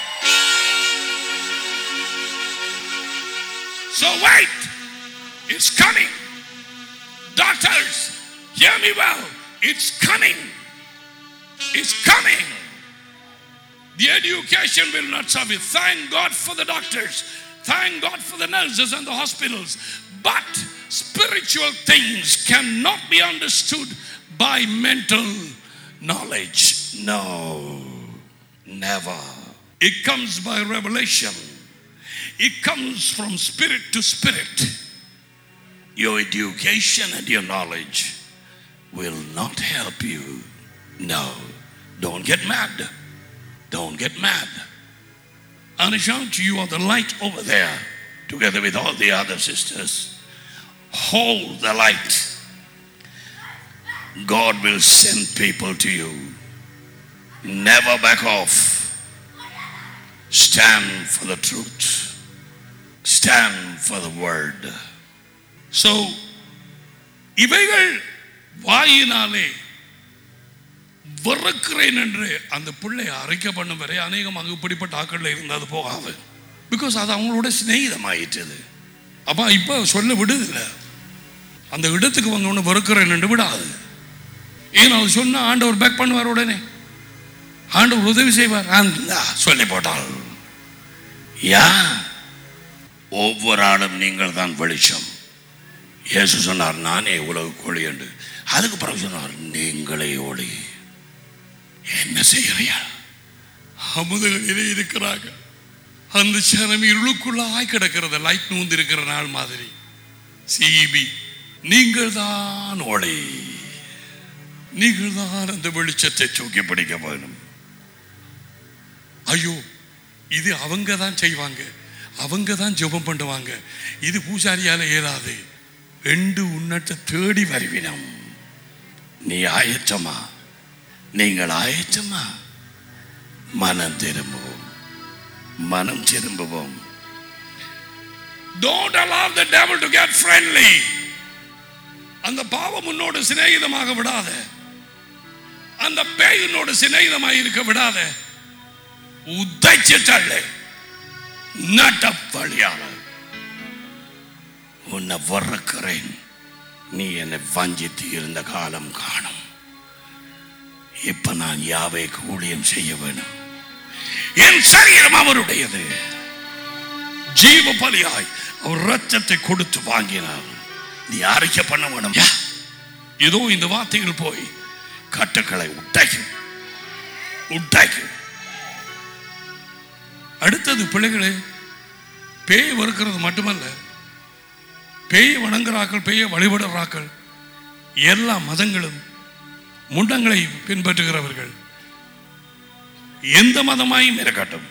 So wait, it's coming. Doctors, hear me well. It's coming. It's coming. The education will not suffice. Thank God for the doctors. Thank God for the nurses and the hospitals. But spiritual things cannot be understood by mental knowledge. No, never. It comes by revelation. It comes from spirit to spirit. Your education and your knowledge will not help you. No, don't get mad. Don't get mad. Anishant, you are the light over there, together with all the other sisters. Hold the light. God will send people to you. Never back off. Stand for the truth. Stand for the word. So, இவைகள் வாயினாலே வெறுக்கிறேன் என்று அந்த பிள்ளை அரைக்க பண்ணும் வரை அநேகமாக இப்படிப்பட்ட ஆக்கள் இருந்தது போகாது பிகாஸ் அது அவங்களோட சிநேகிதமாயிட்டது அப்போ இப்போ சொல்ல விடுதில்ல அந்த இடத்துக்கு வந்தோடனே வெறுக்கிறேன் என்று விடாது ஏன் அது சொன்னா ஆண்டவர் பேக் பண்ணுவார் உடனே ஆண்டவர் உதவி செய்வார் அந்த சொல்லி போட்டால் யா ஒவ்வொரு ஆளும் நீங்கள் தான் வெளிச்சம் இயேசு சொன்னார் நானே உலக ஒளி என்று அதுக்கு பிறகு சொன்னார் நீங்களே ஒளி என்ன செய்யறியா அமுதகளிலே இருக்கிறாங்க அந்த சனம் இருளுக்குள்ளாய் கிடக்கிறது லைட் நூந்து இருக்கிற நாள் மாதிரி சிபி நீங்கள் தான் ஒளி நீங்கள் தான் அந்த வெளிச்சத்தை தூக்கி பிடிக்க வேணும் ஐயோ இது அவங்க தான் செய்வாங்க அவங்க தான் ஜெபம் பண்ணுவாங்க இது பூசாரியால இயலாது ரெண்டு உன்னட்ட தேடி வருவினம் நீ ஆயச்சமா நீங்கள் ஆயச்சமா மனம் திரும்புவோம் மனம் திரும்புவோம் Don't allow the devil to get friendly. அந்த பாவம் உன்னோடு சிநேகிதமாக விடாத அந்த பேய் உன்னோடு சிநேகிதமாக இருக்க விடாத உதைச்சு தள்ளு நட்ட வழியால உன்னை வறுக்கிறேன் நீ என்னை வஞ்சித்து இருந்த காலம் காணும் இப்ப நான் யாவைக்கு ஊழியம் செய்ய வேணும் என் சரீரம் அவருடையது ஜீவ பலியாய் அவர் ரத்தத்தை கொடுத்து வாங்கினார் நீ அறிக்கை பண்ண வேணும் யா, இதோ இந்த வார்த்தைகள் போய் கட்டுக்களை உட்டாக்கும் உட்டாக்கும் அடுத்தது பிள்ளைகளே பேய் வறுக்கிறது மட்டுமல்ல பேயை வணங்குறாக்கள் பேயை வழிபடுறாக்கள் எல்லா மதங்களும் முண்டங்களை பின்பற்றுகிறவர்கள் எந்த மதமாயும் இருக்கட்டும்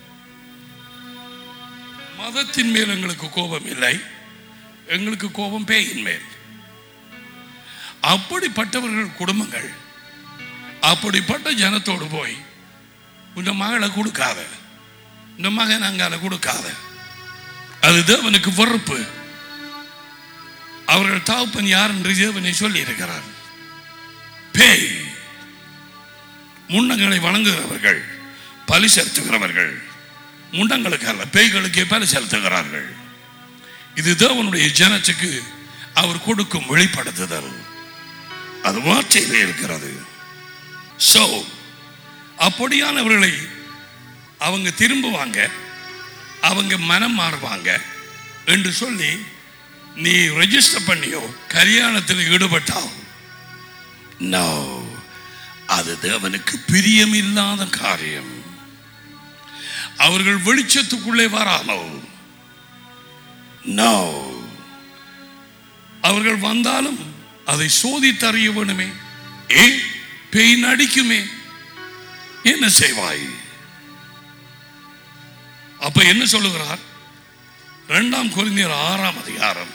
மதத்தின் மேல் எங்களுக்கு கோபம் இல்லை எங்களுக்கு கோபம் பேயின் மேல் அப்படிப்பட்டவர்கள் குடும்பங்கள் அப்படிப்பட்ட ஜனத்தோடு போய் இந்த மகளை கொடுக்காத இந்த மகன் அங்கால கொடுக்காத அது தேவனுக்கு வெறுப்பு அவர்கள் தாப்பன் யார் என்று தேவனை சொல்லி இருக்கிறார் பேய் முண்டங்களை வணங்குகிறவர்கள் பலி செலுத்துகிறவர்கள் முண்டங்களுக்கு அல்ல பேய்களுக்கே பலி செலுத்துகிறார்கள் இது தேவனுடைய ஜனத்துக்கு அவர் கொடுக்கும் வெளிப்படுத்துதல் அது வார்த்தையிலே இருக்கிறது சோ அப்படியானவர்களை அவங்க திரும்புவாங்க அவங்க மனம் மாறுவாங்க என்று சொல்லி நீ ரெஜிஸ்டர் பண்ணியோ கல்யாணத்தில் ஈடுபட்டால் நோ அது தேவனுக்கு பிரியமில்லாத காரியம் அவர்கள் வெளிச்சத்துக்குள்ளே வராமல் நோ அவர்கள் வந்தாலும் அதை சோதித்தறிய வேணுமே ஏ பேய் நடிக்குமே என்ன செய்வாய் அப்ப என்ன சொல்லுகிறார் இரண்டாம் கொரிந்தியர் ஆறாம் அதிகாரம்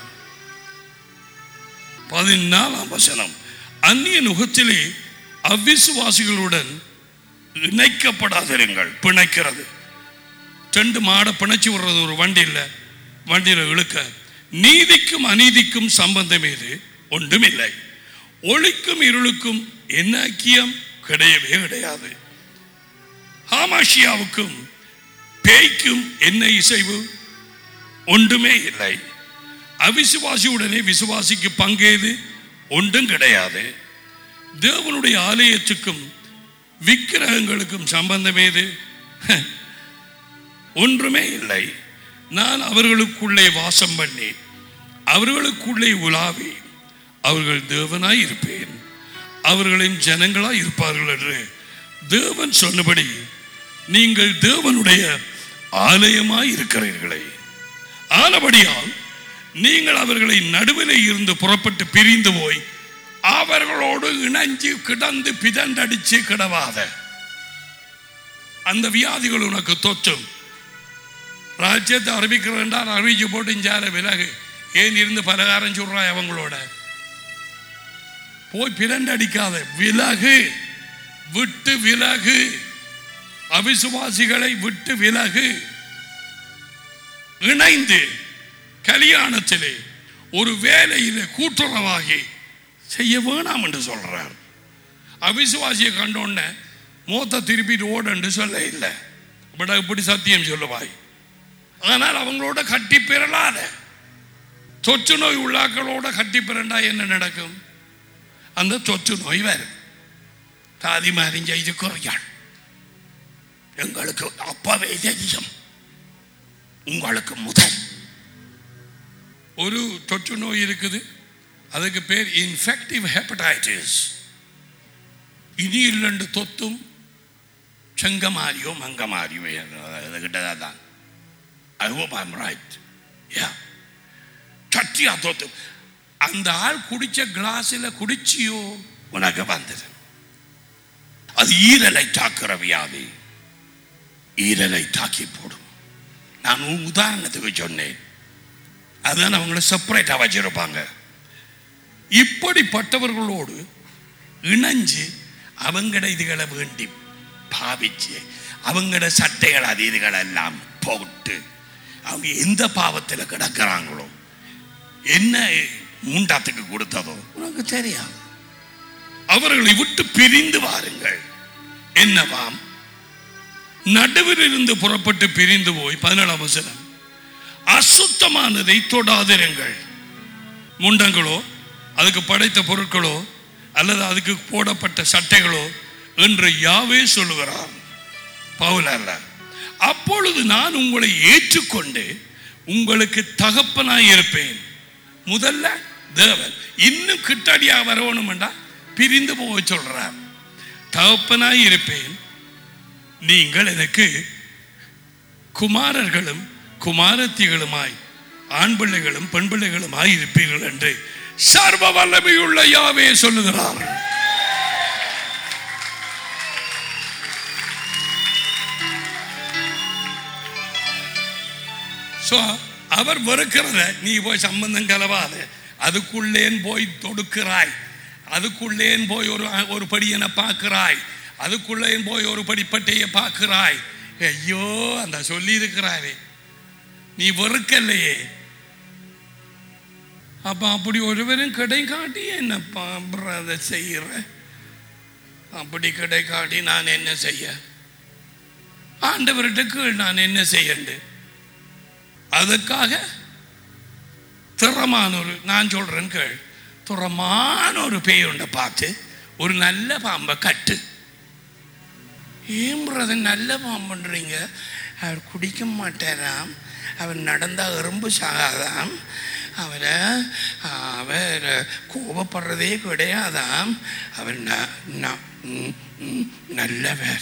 பதினாலாம் வசனம் அந்நிய நுகத்திலே அவ்விசுவாசிகளுடன் இணைக்கப்படாதிருங்கள் பிணைக்கிறது ரெண்டு மாடை பிணைச்சி விடுறது ஒரு வண்டியில் வண்டியில் இழுக்க நீதிக்கும் அநீதிக்கும் சம்பந்தம் ஏது ஒன்றும் இல்லை ஒளிக்கும் இருளுக்கும் என்ன ஐக்கியம் கிடையவே கிடையாது ஹாமாஷியாவுக்கும் பேய்க்கும் என்ன இசைவு ஒன்றுமே இல்லை அவிசுவாசியுடனே விசுவாசிக்கு பங்கேது ஒன்றும் கிடையாது தேவனுடைய ஆலயத்துக்கும் விக்கிரகங்களுக்கும் சம்பந்தம் ஏது ஒன்றுமே இல்லை நான் அவர்களுக்குள்ளே வாசம் பண்ணி அவர்களுக்குள்ளே உலாவி அவர்கள் தேவனாய் இருப்பேன் அவர்களின் ஜனங்களாய் இருப்பார்கள் என்று தேவன் சொன்னபடி நீங்கள் தேவனுடைய ஆலயமாய் இருக்கிறீர்களே ஆனபடியால் நீங்கள் அவர்களை நடுவிலே இருந்து புறப்பட்டு பிரிந்து போய் அவர்களோடு இணைஞ்சு கிடந்து பிதண்டடிச்சு கிடவாத அந்த வியாதிகள் உனக்கு தொற்றும் ராஜ்யத்தை அறிவிக்கிறேன்டால் அறிவிச்சு போட்டு இஞ்சார விலகு ஏன் இருந்து பலகாரம் சொல்றாய் அவங்களோட போய் பிறண்டடிக்காத விலகு விட்டு விலகு அவிசுவாசிகளை விட்டு விலகு இணைந்து கல்யாணத்திலே ஒரு வேலையிலே கூட்டுறவாகி செய்ய வேணாம் என்று சொல்றார் அவிசுவாசியை கண்டோன்ன மூத்த திருப்பிட்டு ஓடன்னு சொல்ல இல்லை பட் இப்படி சத்தியம் சொல்லுவாய் ஆனால் அவங்களோட கட்டி பெறலாத தொற்று நோய் உள்ளாக்களோட கட்டி பிறண்டா என்ன நடக்கும் அந்த தொற்று நோய் வரும் தாதி மாறிஞ்ச இது குறையாள் எங்களுக்கு அப்பவே தெரியும் உங்களுக்கு முதல் ஒரு தொற்று நோய் இருக்குது அதுக்கு பேர் இன்ஃபெக்டிவ் ஹெப்படைட்டிஸ் இனி இல்லண்டு தொத்தும் செங்கமாரியோ மங்கமாரியோ அதுகிட்ட தான் I hope I'm right yeah சட்டியா தொத்து அந்த ஆள் குடிச்ச கிளாஸில் குடிச்சியோ உனக்கு வந்தது அது ஈரலை தாக்குற வியாதி ஈரலை தாக்கி போடும் நான் ஒரு உதாரணத்துக்கு சொன்னேன் அதான் அவங்கள செப்பரேட்டாக வச்சிருப்பாங்க இப்படிப்பட்டவர்களோடு இணைஞ்சு அவங்கட இதுகளை வேண்டி பாவிச்சு அவங்கட சட்டைகள் அது இதுகள் எல்லாம் போட்டு அவங்க எந்த பாவத்தில் கிடக்கிறாங்களோ என்ன மூண்டாத்துக்கு கொடுத்ததோ உனக்கு தெரியும் அவர்களை விட்டு பிரிந்து வாருங்கள் என்னவாம் நடுவில் இருந்து புறப்பட்டு பிரிந்து போய் பதினேழாம் வசனம் அசுத்தமானதை தொடாதிருங்கள் முண்டங்களோ அதுக்கு படைத்த பொருட்களோ அல்லது அதுக்கு போடப்பட்ட சட்டைகளோ என்று யாவே சொல்லுகிறார் பவுல் அல்ல அப்பொழுது நான் உங்களை ஏற்றுக்கொண்டு உங்களுக்கு தகப்பனாய் இருப்பேன் முதல்ல தேவன் இன்னும் கிட்டடியா வரணும்டா பிரிந்து போக சொல்றார் தகப்பனாய் இருப்பேன் நீங்கள் எனக்கு குமாரர்களும் குமாரத்திகளுமாய் ஆண் பிள்ளைகளும் பெண் பிள்ளைகளுமாய் இருப்பீர்கள் என்று சர்வ வல்லமையுள்ள யாவே சொல்லுகிறார் ஸோ அவர் வெறுக்கிறத நீ போய் சம்பந்தம் கலவாத அதுக்குள்ளேன் போய் தொடுக்கிறாய் அதுக்குள்ளேன் போய் ஒரு ஒரு படியனை பார்க்கிறாய் அதுக்குள்ளேன் போய் ஒரு படிப்பட்டையை பார்க்கிறாய் ஐயோ அந்த சொல்லி இருக்கிறாரே நீ வெறுக்கலையே அப்ப அப்படி ஒருவரும் கடை காட்டி என்னப்பா அதை செய்யற அப்படி கடை காட்டி நான் என்ன செய்ய ஆண்டவர்கிட்ட கீழ் நான் என்ன செய்யண்டு அதுக்காக திறமான ஒரு நான் சொல்றேன் கேள் திறமான ஒரு பேய் உண்டை பார்த்து ஒரு நல்ல பாம்பை கட்டு ஏன் பிரதர் நல்ல பாம்புன்றீங்க அவர் குடிக்க மாட்டாராம் அவர் நடந்தால் எறும்பு சாகாதாம் அவரை அவர் கோபப்படுறதே கிடையாதாம் அவர் ந- ந- ம், ம், நல்லவர்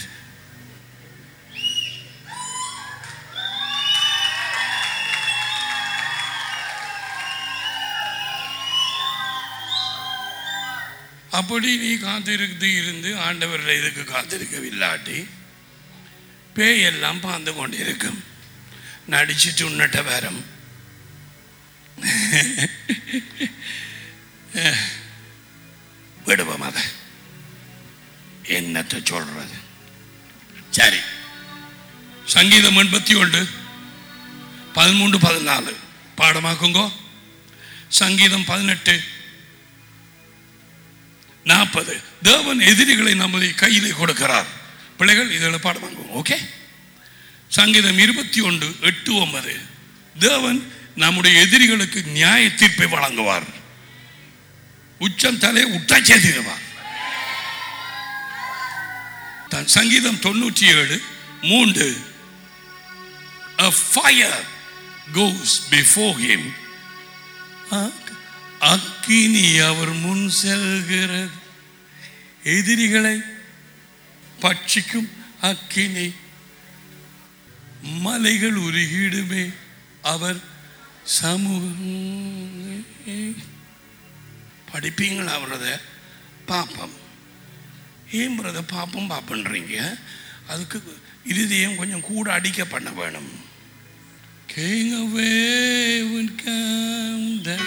அப்படி நீ காத்திருந்து இருந்து ஆண்டவர் இதுக்கு காத்திருக்கவில்லாட்டி பேயெல்லாம் பாந்து கொண்டிருக்கும் நடிச்சு சுண்ணட்ட வரம் விடுவோம் அதை என்னத்தை சொல்றது சரி சங்கீதம் எண்பத்தி ஒன்று பதிமூன்று பதினாலு பாடமாக்குங்கோ சங்கீதம் பதினெட்டு நாற்பது தேவன் எதிரிகளை நம்முடைய கையிலே கொடுக்கிறார் பிள்ளைகள் இதில் பாடமாக்குவோம் ஓகே சங்கீதம் இருபத்தி ஒன்று எட்டு ஒன்பது தேவன் நம்முடைய எதிரிகளுக்கு நியாய தீர்ப்பை வழங்குவார் உச்சம் தலை உட்டா செய்திருவார் தன் சங்கீதம் தொண்ணூற்றி ஏழு மூன்று A fire goes before him. அக்- அக்கினி அவர் முன் செல்கிறது எதிரிகளை பட்சிக்கும் அக்கினி மலைகள் உருகிடுமே அவர் சமூகம் படிப்பீங்களா அவரத பாப்பம் ஏன் பிரத பாப்பம் பாப்பன்றீங்க அதுக்கு இருதயம் கொஞ்சம் கூட அடிக்க பண்ண வேணும் King of heaven come down.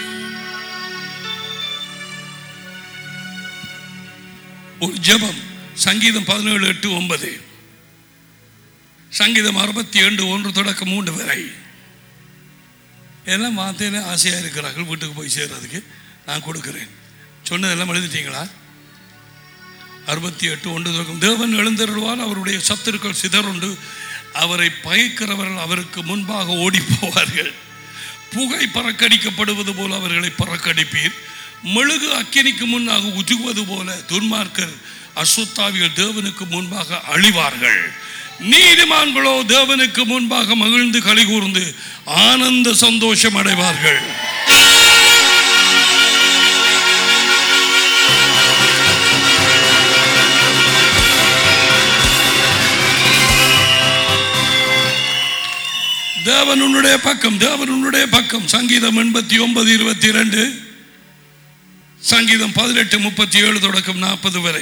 ஒரு ஜெபம் சங்கீதம் பதினேழு எட்டு ஒன்பது சங்கீதம் அறுபத்தி ஏழு ஒன்று தொடக்கம் மூன்று வரை எல்லாம் வார்த்தையில ஆசையாக இருக்கிறார்கள் வீட்டுக்கு போய் சேர்றதுக்கு நான் கொடுக்கிறேன் சொன்னதெல்லாம் எழுதிட்டீங்களா அறுபத்தி எட்டு ஒன்று தொடக்கம் தேவன் எழுந்தருள்வார் அவருடைய சத்துருக்கள் சிதறுண்டு அவரை பயக்கிறவர்கள் அவருக்கு முன்பாக ஓடி போவார்கள் புகை பறக்கடிக்கப்படுவது போல அவர்களை பறக்கடிப்பீர் மெழுகு அக்கினிக்கு முன்னாக உதுகுவது போல துன்மார்க்கர் அசுத்தாவிகள் தேவனுக்கு முன்பாக அழிவார்கள் நீதிமான்களோ தேவனுக்கு முன்பாக மகிழ்ந்து களி கூர்ந்து ஆனந்த சந்தோஷம் அடைவார்கள் தேவன் உன்னுடைய பக்கம் தேவன் உன்னுடைய பக்கம் சங்கீதம் எண்பத்தி ஒன்பது இருபத்தி ரெண்டு சங்கீதம் பதினெட்டு முப்பத்தி ஏழு தொடக்கம் நாற்பது வரை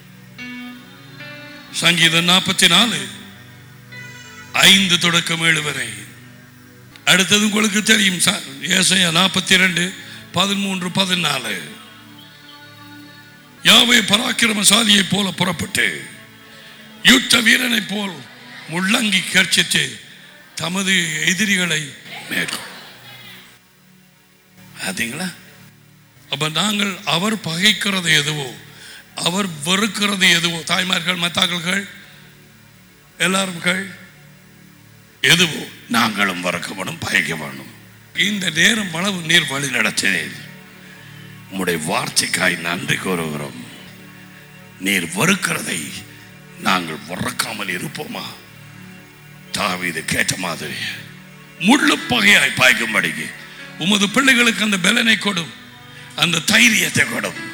சங்கீதம் நாற்பத்தி நாலு ஐந்து தொடக்கம் ஏழு வரை அடுத்தது உங்களுக்கு தெரியும் ச- ஏசாயா நாற்பத்தி ரெண்டு பதிமூன்று பதினாலு யாவை பராக்கிரமசாலியை போல புறப்பட்டு யுத்த வீரனை போல் முள்ளங்கி கர்ச்சித்து தமது எதிரிகளை மேற்கொள் பார்த்தீங்களா அப்ப நாங்கள் அவர் பகைக்கிறது எதுவோ அவர் வெறுக்கிறது எதுவோ தாய்மார்கள் மத்தாக்கள் எல்லாரும்கள் எதுவோ நாங்களும் வெறுக்கப்படும் பகைக்கப்படும் இந்த நேரம் அளவு நீர் வழி நடத்தினீர் உம்முடைய வார்த்தைக்காய் நன்றி கூறுகிறோம் நீர் வெறுக்கிறதை நாங்கள் வெறுக்காமல் இருப்போமா தாவீது கேட்ட மாதிரி முள்ளு பகையாய் பாய்க்கும்படிக்கு உமது பிள்ளைகளுக்கு அந்த பலனை கொடும் அந்த தைரியத்தை கொடும்